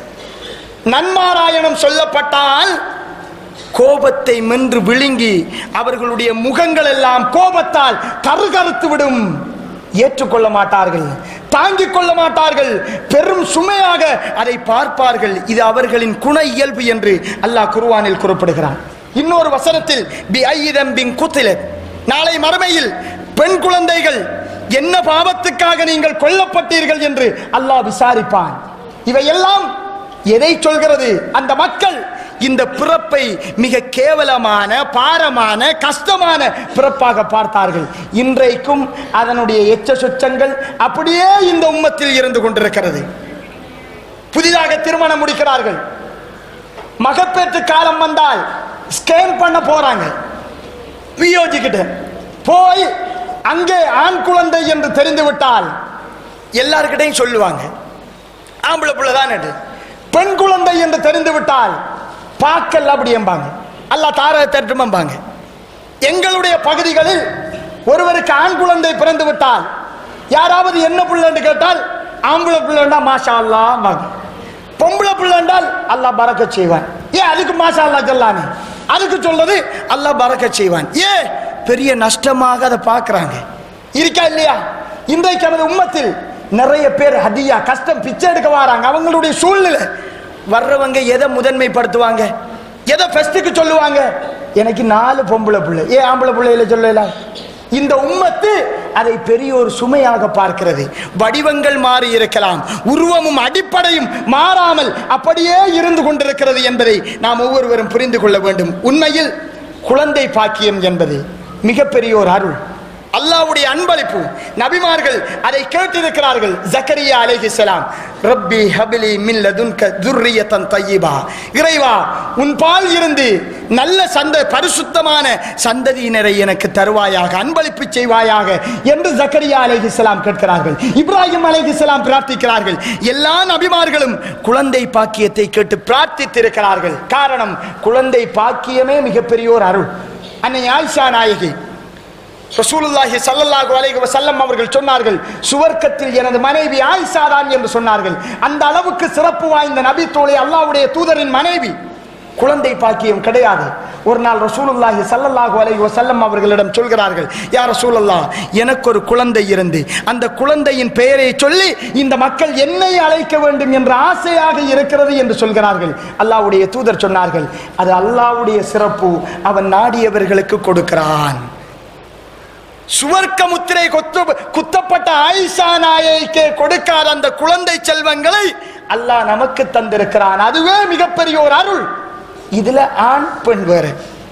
நன்மாராயணம் சொல்லப்பட்டால் கோபத்தை மென்று விழுங்கி அவர்களுடைய முகங்கள் எல்லாம் கோபத்தால் கருகருத்து விடும் ஏற்றுக்கொள்ள மாட்டார்கள் தாங்கிக் கொள்ள மாட்டார்கள் பெரும் சுமையாக அதை பார்ப்பார்கள் இது அவர்களின் குண இயல்பு என்று அல்லாஹ் குர்ஆனில் குறிப்பிடுகிறான் இன்னொரு வசனத்தில் பி ஐதம் பின் குத்திலத் நாளை மறுமையில் பெண் குழந்தைகள் என்ன பாவத்துக்காக நீங்கள் கொல்லப்பட்டீர்கள் என்று அல்லாஹ் விசாரிப்பான் இவையெல்லாம் எதை சொல்கிறது அந்த மக்கள் இந்த பிறப்பை மிக கேவலமான பாரமான கஷ்டமான பிறப்பாக பார்த்தார்கள் இன்றைக்கும் அதனுடைய எச்ச சொச்சங்கள் அப்படியே இந்த உம்மத்தில் இருந்து கொண்டிருக்கிறது புதிதாக திருமணம் முடிக்கிறார்கள் மகப்பேற்று காலம் வந்தால் ஸ்கேன் பண்ண போறாங்க வியோஜிக்கிட்டேன் போய் அங்கே ஆண் குழந்தை என்று தெரிந்து விட்டால் எல்லார்கிட்டையும் சொல்லுவாங்க ஆம்பளை பிள்ளை தான் பெண் குழந்தை என்று தெரிந்து விட்டால் பாக்கல் அப்படி எம்பாங்க அல்ல தார தட்டுமம்பாங்க எங்களுடைய பகுதிகளில் ஒருவருக்கு ஆண் குழந்தை பிறந்து விட்டால் யாராவது என்ன பிள்ளைன்னு கேட்டால் ஆம்பளை பிள்ளைண்டா மாஷா அல்லாஹ் பொம்பளை பிள்ளை என்றால் அல்லாஹ் பறக்க செய்வான் ஏன் அதுக்கு மாஷா அல்லாஹ் சொல்லானே அதுக்கு சொல்றது அல்லாஹ் பறக்க செய்வான் ஏ பெரிய நஷ்டமாக அதை பார்க்கறாங்க இருக்கா இல்லையா இன்றைக்கு நமது உம்மத்தில் நிறைய பேர் ஹதியா கஷ்டம் பிச்சை எடுக்க வராங்க அவங்களுடைய சூழ்நிலை வர்றவங்க எதை முதன்மைப்படுத்துவாங்க எதை ஃபெஸ்ட்டுக்கு சொல்லுவாங்க எனக்கு நாலு பொம்பளை பிள்ளை ஏன் ஆம்பளை பிள்ளையில சொல்லல இந்த உம்மத்து அதை பெரிய ஒரு சுமையாக பார்க்கிறது வடிவங்கள் மாறி இருக்கலாம் உருவமும் அடிப்படையும் மாறாமல் அப்படியே இருந்து கொண்டிருக்கிறது என்பதை நாம் ஒவ்வொருவரும் புரிந்து கொள்ள வேண்டும் உண்மையில் குழந்தை பாக்கியம் என்பது மிகப்பெரிய ஒரு அருள் அல்லாஹ்வுடைய அன்பளிப்பு நபிமார்கள் அதை கேட்டிருக்கிறார்கள் ஜக்கரியா அலைஹிஸ்ஸலாம் ரப்பி ஹபிலி மின் லதுன்க துர்ரியத்தன் தய்யிபா இறைவா உன் பால் இருந்து நல்ல சந்த பரிசுத்தமான சந்ததியினரை எனக்கு தருவாயாக அன்பளிப்பு செய்வாயாக என்று ஜக்கரியா அலைஹிஸ்ஸலாம் கேட்கிறார்கள் இப்ராஹிம் அலைஹிஸ்ஸலாம் பிரார்த்திக்கிறார்கள் எல்லா நபிமார்களும் குழந்தை பாக்கியத்தை கேட்டு பிரார்த்தித்திருக்கிறார்கள் காரணம் குழந்தை பாக்கியமே மிகப்பெரிய ஒரு அருள் அன்னை ஆயிஷா நாயகி ரசூலுல்லாஹி ஸல்லல்லாஹு அலைஹி வஸல்லம் அவர்கள் சொன்னார்கள் சுவர்க்கத்தில் எனது மனைவி ஆயிஷா தான் என்று சொன்னார்கள் அந்த அளவுக்கு சிறப்பு வாய்ந்த நபி தோழி அல்லாஹ்வுடைய தூதரின் மனைவி குழந்தை பாக்கியம் கிடையாது ஒரு நாள் ரசூலுல்லாஹி ஸல்லல்லாஹு அலைஹி வஸல்லம் அவர்களிடம் சொல்கிறார்கள் யா ரசூலல்லாஹ் எனக்கு ஒரு குழந்தை இருந்து அந்த குழந்தையின் பெயரை சொல்லி இந்த மக்கள் என்னை அழைக்க வேண்டும் என்ற ஆசையாக இருக்கிறது என்று சொல்கிறார்கள் அல்லாஹ்வுடைய தூதர் சொன்னார்கள் அது அல்லாஹ்வுடைய சிறப்பு அவன் நாடியவர்களுக்கு கொடுக்கிறான் சுவர்க்க முத்திரை கொத்து குத்தப்பட்ட ஆயிஷா நாயைக்கு கொடுக்காத அந்த குழந்தை செல்வங்களை அல்லாஹ் நமக்கு தந்திருக்கிறான் அதுவே மிகப்பெரிய ஒரு அருள் இதுல ஆண் பெண் வேறு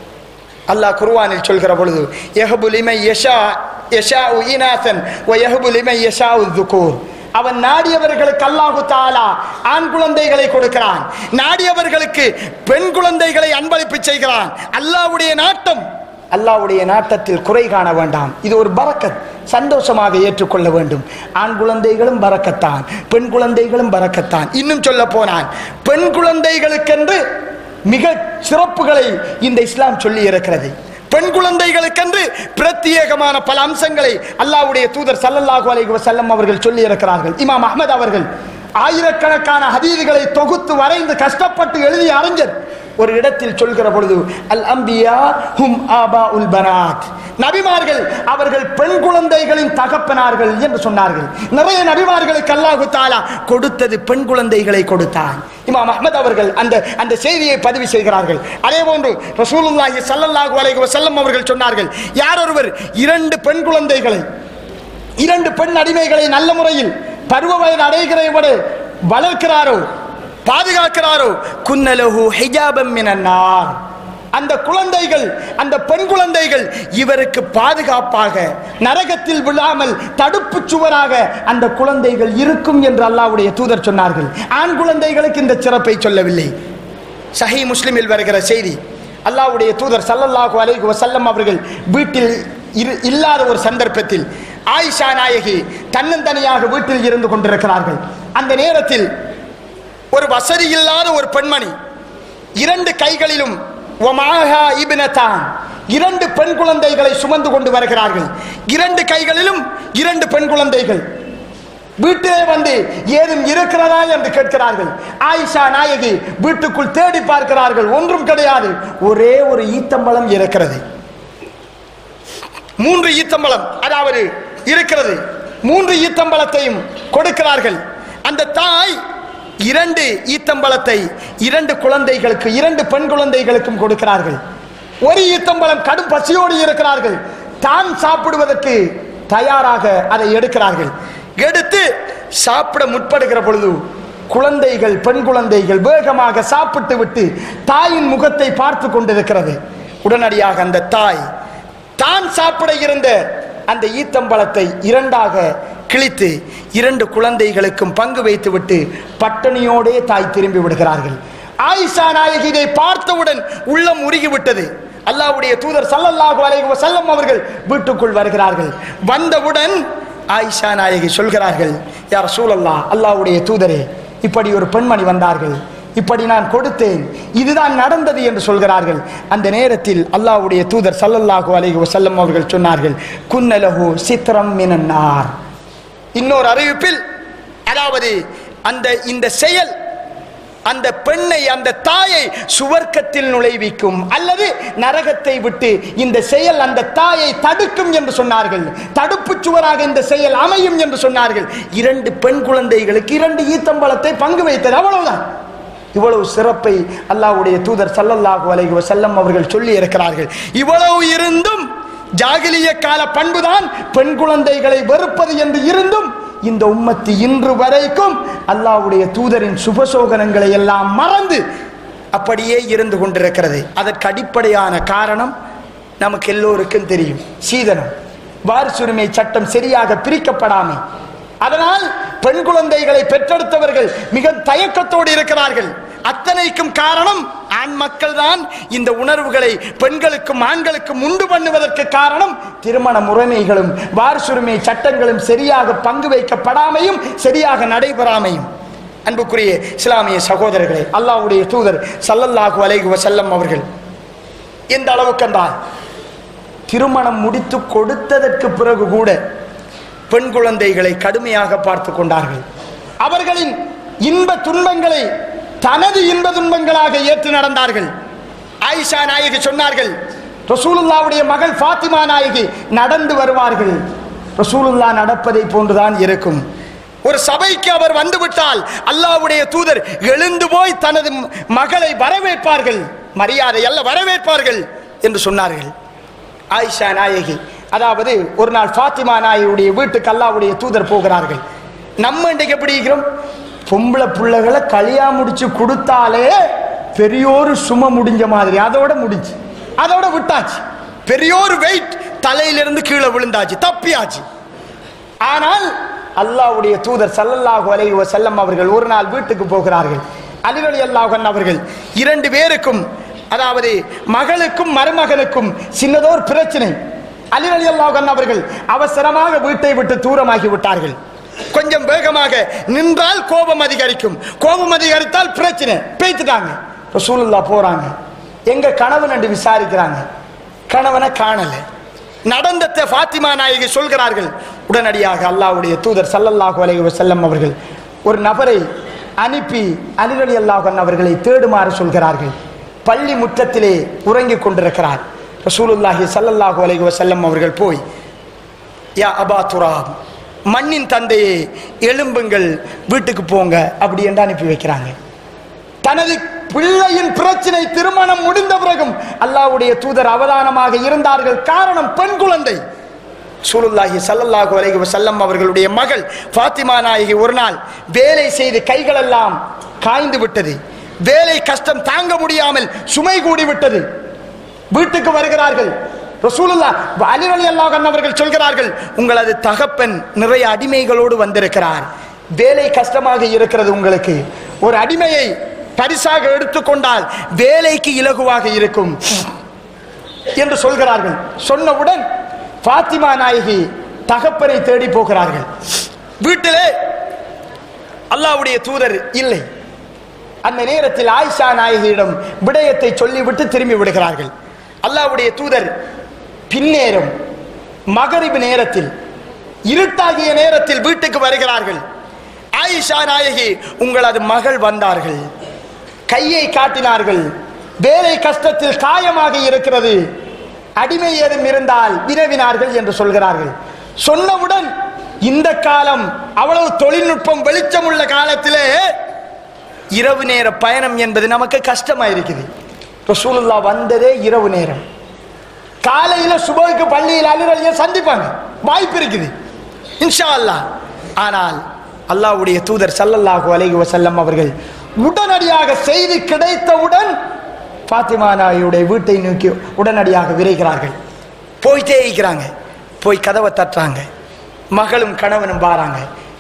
அல்லாஹ் குர்ஆனில் சொல்கிற பொழுது யஹபு லிமை யஷா யஷா இனாசன் வ யஹபு லிமை யஷா துக்கூர் அவன் நாடியவர்களுக்கு அல்லாஹு தாலா ஆண் குழந்தைகளை கொடுக்கிறான் நாடியவர்களுக்கு பெண் குழந்தைகளை அன்பளிப்பு செய்கிறான் அல்லாஹ்வுடைய நாட்டம் அல்லாஹ்வுடைய நாட்டத்தில் குறை காண வேண்டாம் இது ஒரு பரக்கத் சந்தோஷமாக ஏற்றுக்கொள்ள வேண்டும் ஆண் குழந்தைகளும் பரக்கத்தான் பெண் குழந்தைகளும் பரக்கத்தான் இன்னும் சொல்ல போனான் பெண் குழந்தைகளுக்கென்று மிக சிறப்புகளை இந்த இஸ்லாம் சொல்லி இருக்கிறது பெண் குழந்தைகளுக்கென்று பிரத்யேகமான பல அம்சங்களை அல்லாஹ்வுடைய தூதர் ஸல்லல்லாஹு அலைஹி வஸல்லம் அவர்கள் சொல்லி இருக்கிறார்கள் இமாம் அஹ்மத் அவர்கள் ஆயிரக்கணக்கான ஹதீதுகளை தொகுத்து வரைந்து கஷ்டப்பட்டு எழுதிய அறிஞர் ஒரு இடத்தில் சொல்கிற பொழுது அல் அம்பியா ஹும் ஆபா உல் பனாத் நபிமார்கள் அவர்கள் பெண் குழந்தைகளின் தகப்பனார்கள் என்று சொன்னார்கள் நிறைய நபிமார்களுக்கு அல்லாஹு தாலா கொடுத்தது பெண் குழந்தைகளை கொடுத்தான் இமாம் அஹ்மத் அவர்கள் அந்த அந்த செய்தியை பதிவு செய்கிறார்கள் அதே போன்று ரசூலுல்லாஹி ஸல்லல்லாஹு அலைஹி வஸல்லம் அவர்கள் சொன்னார்கள் யார் ஒருவர் இரண்டு பெண் குழந்தைகளை இரண்டு பெண் அடிமைகளை நல்ல முறையில் பருவ வயது அடைகிறவரை வளர்க்கிறாரோ பாதுகாக்கிறாரோ குன்னலஹு ஹிஜாபம் மினன்னார் அந்த குழந்தைகள் அந்த பெண் குழந்தைகள் இவருக்கு பாதுகாப்பாக நரகத்தில் விழாமல் தடுப்பு சுவராக அந்த குழந்தைகள் இருக்கும் என்று அல்லாஹ்வுடைய தூதர் சொன்னார்கள் ஆண் குழந்தைகளுக்கு இந்த சிறப்பை சொல்லவில்லை சஹி முஸ்லிமில் வருகிற செய்தி அல்லாஹ்வுடைய தூதர் ஸல்லல்லாஹு அலைஹி வஸல்லம் அவர்கள் வீட்டில் இரு இல்லாத ஒரு சந்தர்ப்பத்தில் ஆயிஷா நாயகி தன்னந்தனியாக வீட்டில் இருந்து கொண்டிருக்கிறார்கள் அந்த நேரத்தில் ஒரு வசதி இல்லாத ஒரு பெண்மணி இரண்டு கைகளிலும் ஒமாஹா இப்னதான் இரண்டு பெண் குழந்தைகளை சுமந்து கொண்டு வருகிறார்கள் இரண்டு கைகளிலும் இரண்டு பெண் குழந்தைகள் வீட்டிலே வந்து ஏதும் இருக்கிறதா என்று கேட்கிறார்கள் ஆயிஷா நாயகி வீட்டுக்குள் தேடி பார்க்கிறார்கள் ஒன்றும் கிடையாது ஒரே ஒரு ஈத்தம்பழம் இருக்கிறது மூன்று ஈத்தம்பழம் அதாவது இருக்கிறது மூன்று ஈத்தம்பழத்தையும் கொடுக்கிறார்கள் அந்த தாய் இரண்டு ஈத்தம்பழத்தை இரண்டு குழந்தைகளுக்கு இரண்டு பெண் குழந்தைகளுக்கும் கொடுக்கிறார்கள் ஒரு ஈத்தம்பழம் கடும் பசியோடு இருக்கிறார்கள் தான் சாப்பிடுவதற்கு தயாராக அதை எடுக்கிறார்கள் எடுத்து சாப்பிட முற்படுகிற பொழுது குழந்தைகள் பெண் குழந்தைகள் வேகமாக சாப்பிட்டு விட்டு தாயின் முகத்தை பார்த்து கொண்டிருக்கிறது உடனடியாக அந்த தாய் தான் சாப்பிட இருந்த அந்த ஈத்தம்பழத்தை இரண்டாக கிழித்து இரண்டு குழந்தைகளுக்கும் பங்கு வைத்துவிட்டு பட்டணியோடே தாய் திரும்பி விடுகிறார்கள் ஆயிஷா நாயகி இதை பார்த்தவுடன் உள்ளம் உருகிவிட்டது அல்லாஹ்வுடைய தூதர் ஸல்லல்லாஹு அலைஹி வஸல்லம் அவர்கள் வீட்டுக்குள் வருகிறார்கள் வந்தவுடன் ஆயிஷா நாயகி சொல்கிறார்கள் யார் ரசூலல்லாஹ் அல்லாஹ்வுடைய தூதரே இப்படி ஒரு பெண்மணி வந்தார்கள் இப்படி நான் கொடுத்தேன் இதுதான் நடந்தது என்று சொல்கிறார்கள் அந்த நேரத்தில் அல்லாஹ்வுடைய தூதர் ஸல்லல்லாஹு அலைஹி வஸல்லம் அவர்கள் சொன்னார்கள் குன்னலஹு சித்ரம் மினன்னார் இன்னொரு அறிவிப்பில் அதாவது அந்த இந்த செயல் அந்த பெண்ணை அந்த தாயை சுவர்க்கத்தில் நுழைவிக்கும் அல்லது நரகத்தை விட்டு இந்த செயல் அந்த தாயை தடுக்கும் என்று சொன்னார்கள் தடுப்பு சுவராக இந்த செயல் அமையும் என்று சொன்னார்கள் இரண்டு பெண் குழந்தைகளுக்கு இரண்டு ஈத்தம்பழத்தை பங்கு வைத்தது அவ்வளவுதான் இவ்வளவு சிறப்பை அல்லாஹ்வுடைய தூதர் ஸல்லல்லாஹு அலைஹி வஸல்லம் அவர்கள் சொல்லி இருக்கிறார்கள் இவ்வளவு இருந்தும் ஜாகிலிய கால பண்புதான் பெண் குழந்தைகளை வெறுப்பது என்று இருந்தும் இந்த உம்மத்து இன்று வரைக்கும் அல்லாஹ்வுடைய தூதரின் சுபசோகனங்களை எல்லாம் மறந்து அப்படியே இருந்து கொண்டிருக்கிறது அதற்கு அடிப்படையான காரணம் நமக்கு எல்லோருக்கும் தெரியும் சீதனம் வாரிசுரிமை சட்டம் சரியாக பிரிக்கப்படாமை அதனால் பெண் குழந்தைகளை பெற்றெடுத்தவர்கள் மிக தயக்கத்தோடு இருக்கிறார்கள் அத்தனைக்கும் காரணம் ஆண் மக்கள் தான் இந்த உணர்வுகளை பெண்களுக்கும் ஆண்களுக்கும் உண்டு பண்ணுவதற்கு காரணம் திருமண முறைமைகளும் வாரிசுரிமை சட்டங்களும் சரியாக பங்கு வைக்கப்படாமையும் சரியாக நடைபெறாமையும் அன்புக்குரிய இஸ்லாமிய சகோதரர்களே அல்லாஹ்வுடைய தூதர் ஸல்லல்லாஹு அலைஹி வஸல்லம் அவர்கள் எந்த அளவுக்கு என்றால் திருமணம் முடித்து கொடுத்ததற்கு பிறகு கூட பெண் குழந்தைகளை கடுமையாக பார்த்து கொண்டார்கள் அவர்களின் இன்ப துன்பங்களை தனது இன்ப துன்பங்களாக ஏற்று நடந்தார்கள் ஆயிஷா நாயகி சொன்னார்கள் ரசூலுல்லாவுடைய மகள் ஃபாத்திமா நாயகி நடந்து வருவார்கள் ரசூலுல்லா நடப்பதை போன்றுதான் இருக்கும் ஒரு சபைக்கு அவர் வந்துவிட்டால் அல்லாஹ்வுடைய தூதர் எழுந்து போய் தனது மகளை வரவேற்பார்கள் மரியாதை அல்ல வரவேற்பார்கள் என்று சொன்னார்கள் ஆயிஷா நாயகி அதாவது ஒரு நாள் ஃபாத்திமா நாயுடைய வீட்டுக்கு அல்லாவுடைய தூதர் போகிறார்கள் நம்ம இன்றைக்கு எப்படி இருக்கிறோம் பொம்பளை பிள்ளைகளை கல்யா முடிச்சு கொடுத்தாலே பெரியோரு சும முடிஞ்ச மாதிரி அதோட முடிஞ்சு அதோட விட்டாச்சு பெரியோரு வெயிட் தலையிலிருந்து கீழே விழுந்தாச்சு தப்பியாச்சு ஆனால் அல்லாஹ்வுடைய தூதர் ஸல்லல்லாஹு அலைஹி வஸல்லம் அவர்கள் ஒரு நாள் வீட்டுக்கு போகிறார்கள் அலி ரலியல்லாஹு அன்ஹு அவர்கள் இரண்டு பேருக்கும் அதாவது மகளுக்கும் மருமகனுக்கும் சின்னதோர் பிரச்சனை அலி ரலியல்லாஹு அன்ஹு அவர்கள் அவசரமாக வீட்டை விட்டு தூரமாகி விட்டார்கள் கொஞ்சம் வேகமாக நின்றால் கோபம் அதிகரிக்கும் கோபம் அதிகரித்தால் பிரச்சனை பேய்த்துட்டாங்க ரசூலுல்லாஹ் போறாங்க எங்க கணவன் என்று விசாரிக்கிறாங்க கணவனை காணல நடந்தத்தை ஃபாத்திமா நாயகி சொல்கிறார்கள் உடனடியாக அல்லாஹ்வுடைய தூதர் ஸல்லல்லாஹு அலைஹி வஸல்லம் அவர்கள் ஒரு நபரை அனுப்பி அலிரலி அல்லாஹன் அவர்களை தேடுமாறு சொல்கிறார்கள் பள்ளி முற்றத்திலே உறங்கிக் கொண்டிருக்கிறார் ரசூலுல்லாஹி ஸல்லல்லாஹு அலைஹி வஸல்லம் அவர்கள் போய் யா அபா துராப் மண்ணின் தந்தையே எழும்புங்கள் வீட்டுக்கு போங்க அப்படி என்று அனுப்பி வைக்கிறாங்க தனது பிள்ளையின் பிரச்சனை திருமணம் முடிந்த பிறகும் அல்லாஹ்வுடைய தூதர் அவதானமாக இருந்தார்கள் காரணம் பெண் குழந்தை சூலுல்லாஹி ஸல்லல்லாஹு அலைஹி வஸல்லம் அவர்களுடைய மகள் ஃபாத்திமா நாயகி ஒரு நாள் வேலை செய்து கைகளெல்லாம் காய்ந்து விட்டது வேலை கஷ்டம் தாங்க முடியாமல் சுமை கூடி விட்டது வீட்டுக்கு வருகிறார்கள் ரசூலுல்லா அலி ரலியல்லாஹு அன்ஹு அவர்கள் சொல்கிறார்கள் உங்களது தகப்பன் நிறைய அடிமைகளோடு வந்திருக்கிறார் வேலை கஷ்டமாக இருக்கிறது உங்களுக்கு ஒரு அடிமையை பரிசாக எடுத்துக்கொண்டால் வேலைக்கு இலகுவாக இருக்கும் என்று சொல்கிறார்கள் சொன்னவுடன் ஃபாத்திமா நாயகி தகப்பனை தேடி போகிறார்கள் வீட்டிலே அல்லாஹ்வுடைய தூதர் இல்லை அந்த நேரத்தில் ஆயிஷா நாயகியிடம் விடயத்தை சொல்லிவிட்டு திரும்பி விடுகிறார்கள் அல்லாஹ்வுடைய தூதர் பின்னேரம் மகரிபு நேரத்தில் இருட்டாகிய நேரத்தில் வீட்டுக்கு வருகிறார்கள் ஆயிஷா நாயகி உங்களது மகள் வந்தார்கள் கையை காட்டினார்கள் வேலை கஷ்டத்தில் காயமாக இருக்கிறது அடிமை ஏதும் இருந்தால் வினவினார்கள் என்று சொல்கிறார்கள் சொன்னவுடன் இந்த காலம் அவ்வளவு தொழில்நுட்பம் வெளிச்சம் உள்ள காலத்திலே இரவு நேர பயணம் என்பது நமக்கு கஷ்டமா இருக்குது ரசூலுல்லா வந்ததே இரவு நேரம் காலையில சுபகுக்கு பள்ளியில் அலுவலியை சந்திப்பாங்க வாய்ப்பு இருக்குது இன்ஷா அல்லாஹ் ஆனால் அல்லாஹ்வுடைய தூதர் ஸல்லல்லாஹு அலைஹி வஸல்லம் அவர்கள் உடனடியாக செய்தி கிடைத்தவுடன் ஃபாத்திமா நாயுடைய வீட்டை நோக்கி உடனடியாக விரைகிறார்கள் போயிட்டே இருக்கிறாங்க போய் கதவை தட்டுறாங்க மகளும் கணவனும் வாராங்க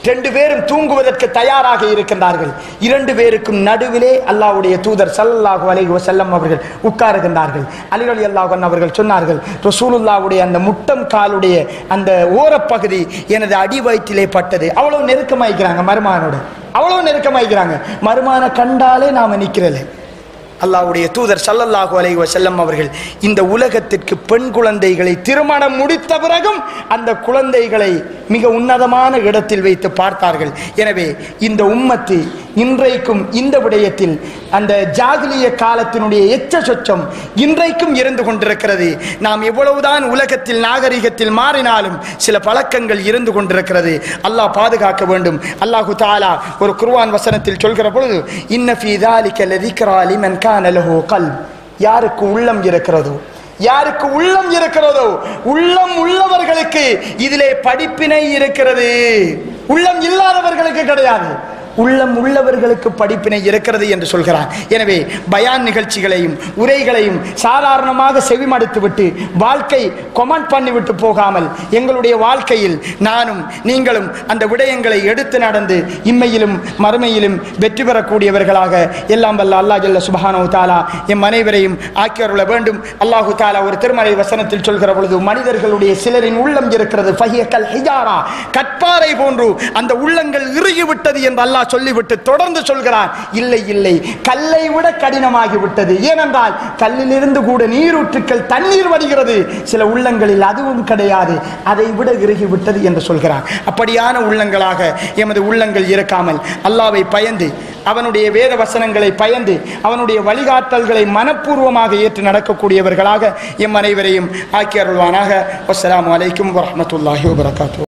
ரெண்டு பேரும் தூங்குவதற்கு தயாராக இருக்கின்றார்கள் இரண்டு பேருக்கும் நடுவிலே அல்லாஹ்வுடைய தூதர் ஸல்லல்லாஹு அலைஹி வஸல்லம் அவர்கள் உட்காருகின்றார்கள் அலி அலி அல்லாஹ் அவர்கள் சொன்னார்கள் ரசூலுல்லாவுடைய அந்த முட்டம் காலுடைய அந்த ஓரப்பகுதி எனது அடி வயிற்றிலே பட்டது அவ்வளவு நெருக்கமாயிக்கிறாங்க மருமானோட அவ்வளவு நெருக்கமாயிக்கிறாங்க மருமான கண்டாலே நாம நிக்கிறல அல்லாஹ்வுடைய தூதர் ஸல்லல்லாஹு அலைஹி வஸல்லம் அவர்கள் இந்த உலகத்திற்கு பெண் குழந்தைகளை திருமணம் முடித்த பிறகும் அந்த குழந்தைகளை மிக உன்னதமான இடத்தில் வைத்து பார்த்தார்கள் எனவே இந்த உம்மத்து இன்றைக்கும் இந்த விடயத்தில் அந்த ஜாகிலிய காலத்தினுடைய எச்ச சொச்சம் இன்றைக்கும் இருந்து கொண்டிருக்கிறது நாம் எவ்வளவுதான் உலகத்தில் நாகரிகத்தில் மாறினாலும் சில பழக்கங்கள் இருந்து கொண்டிருக்கிறது அல்லாஹ் பாதுகாக்க வேண்டும் அல்லாஹு தாலா ஒரு குர்ஆன் வசனத்தில் சொல்கிற பொழுது இன்ன ஃபீ ذلك لذكرى لمن كان له قلب யாருக்கு உள்ளம் இருக்கிறதோ யாருக்கு உள்ளம் இருக்கிறதோ உள்ளம் உள்ளவர்களுக்கு இதிலே படிப்பினை இருக்கிறது உள்ளம் இல்லாதவர்களுக்கு கிடையாது உள்ளம் உள்ளவர்களுக்கு படிப்பினை இருக்கிறது என்று சொல்கிறான் எனவே பயான் நிகழ்ச்சிகளையும் உரைகளையும் சாதாரணமாக செவிமடுத்து விட்டு வாழ்க்கை கொமெண்ட் பண்ணிவிட்டு போகாமல் எங்களுடைய வாழ்க்கையில் நானும் நீங்களும் அந்த விடயங்களை எடுத்து நடந்து இம்மையிலும் மறுமையிலும் வெற்றி பெறக்கூடியவர்களாக எல்லாம் வல்ல அல்லா ஜல்ல சுபஹானு தாலா எம் அனைவரையும் ஆக்கியருள வேண்டும் அல்லாஹு தாலா ஒரு திருமறை வசனத்தில் சொல்கிற பொழுது மனிதர்களுடைய சிலரின் உள்ளம் இருக்கிறது ஃபஹியக்கல் ஹிஜாரா கற்பாறை போன்று அந்த உள்ளங்கள் இறுகிவிட்டது என்று அல்லாஹ் சொல்லிவிட்டு தொடர்ந்து சொல்கிறான் இல்லை இல்லை கல்லை விட கடினமாகி விட்டது ஏனென்றால் கல்லிலிருந்து கூட நீரூற்றுக்கள் தண்ணீர் வருகிறது சில உள்ளங்களில் அதுவும் கிடையாது அதை விட இறுகி விட்டது என்று சொல்கிறான் அப்படியான உள்ளங்களாக எமது உள்ளங்கள் இருக்காமல் அல்லாவை பயந்து அவனுடைய வேத வசனங்களை பயந்து அவனுடைய வழிகாட்டல்களை மனப்பூர்வமாக ஏற்று நடக்கக்கூடியவர்களாக எம் அனைவரையும் ஆக்கி அருள்வானாக அஸ்ஸலாமு அலைக்கும் வரஹ்மத்துல்லாஹி வபரகாத்துஹு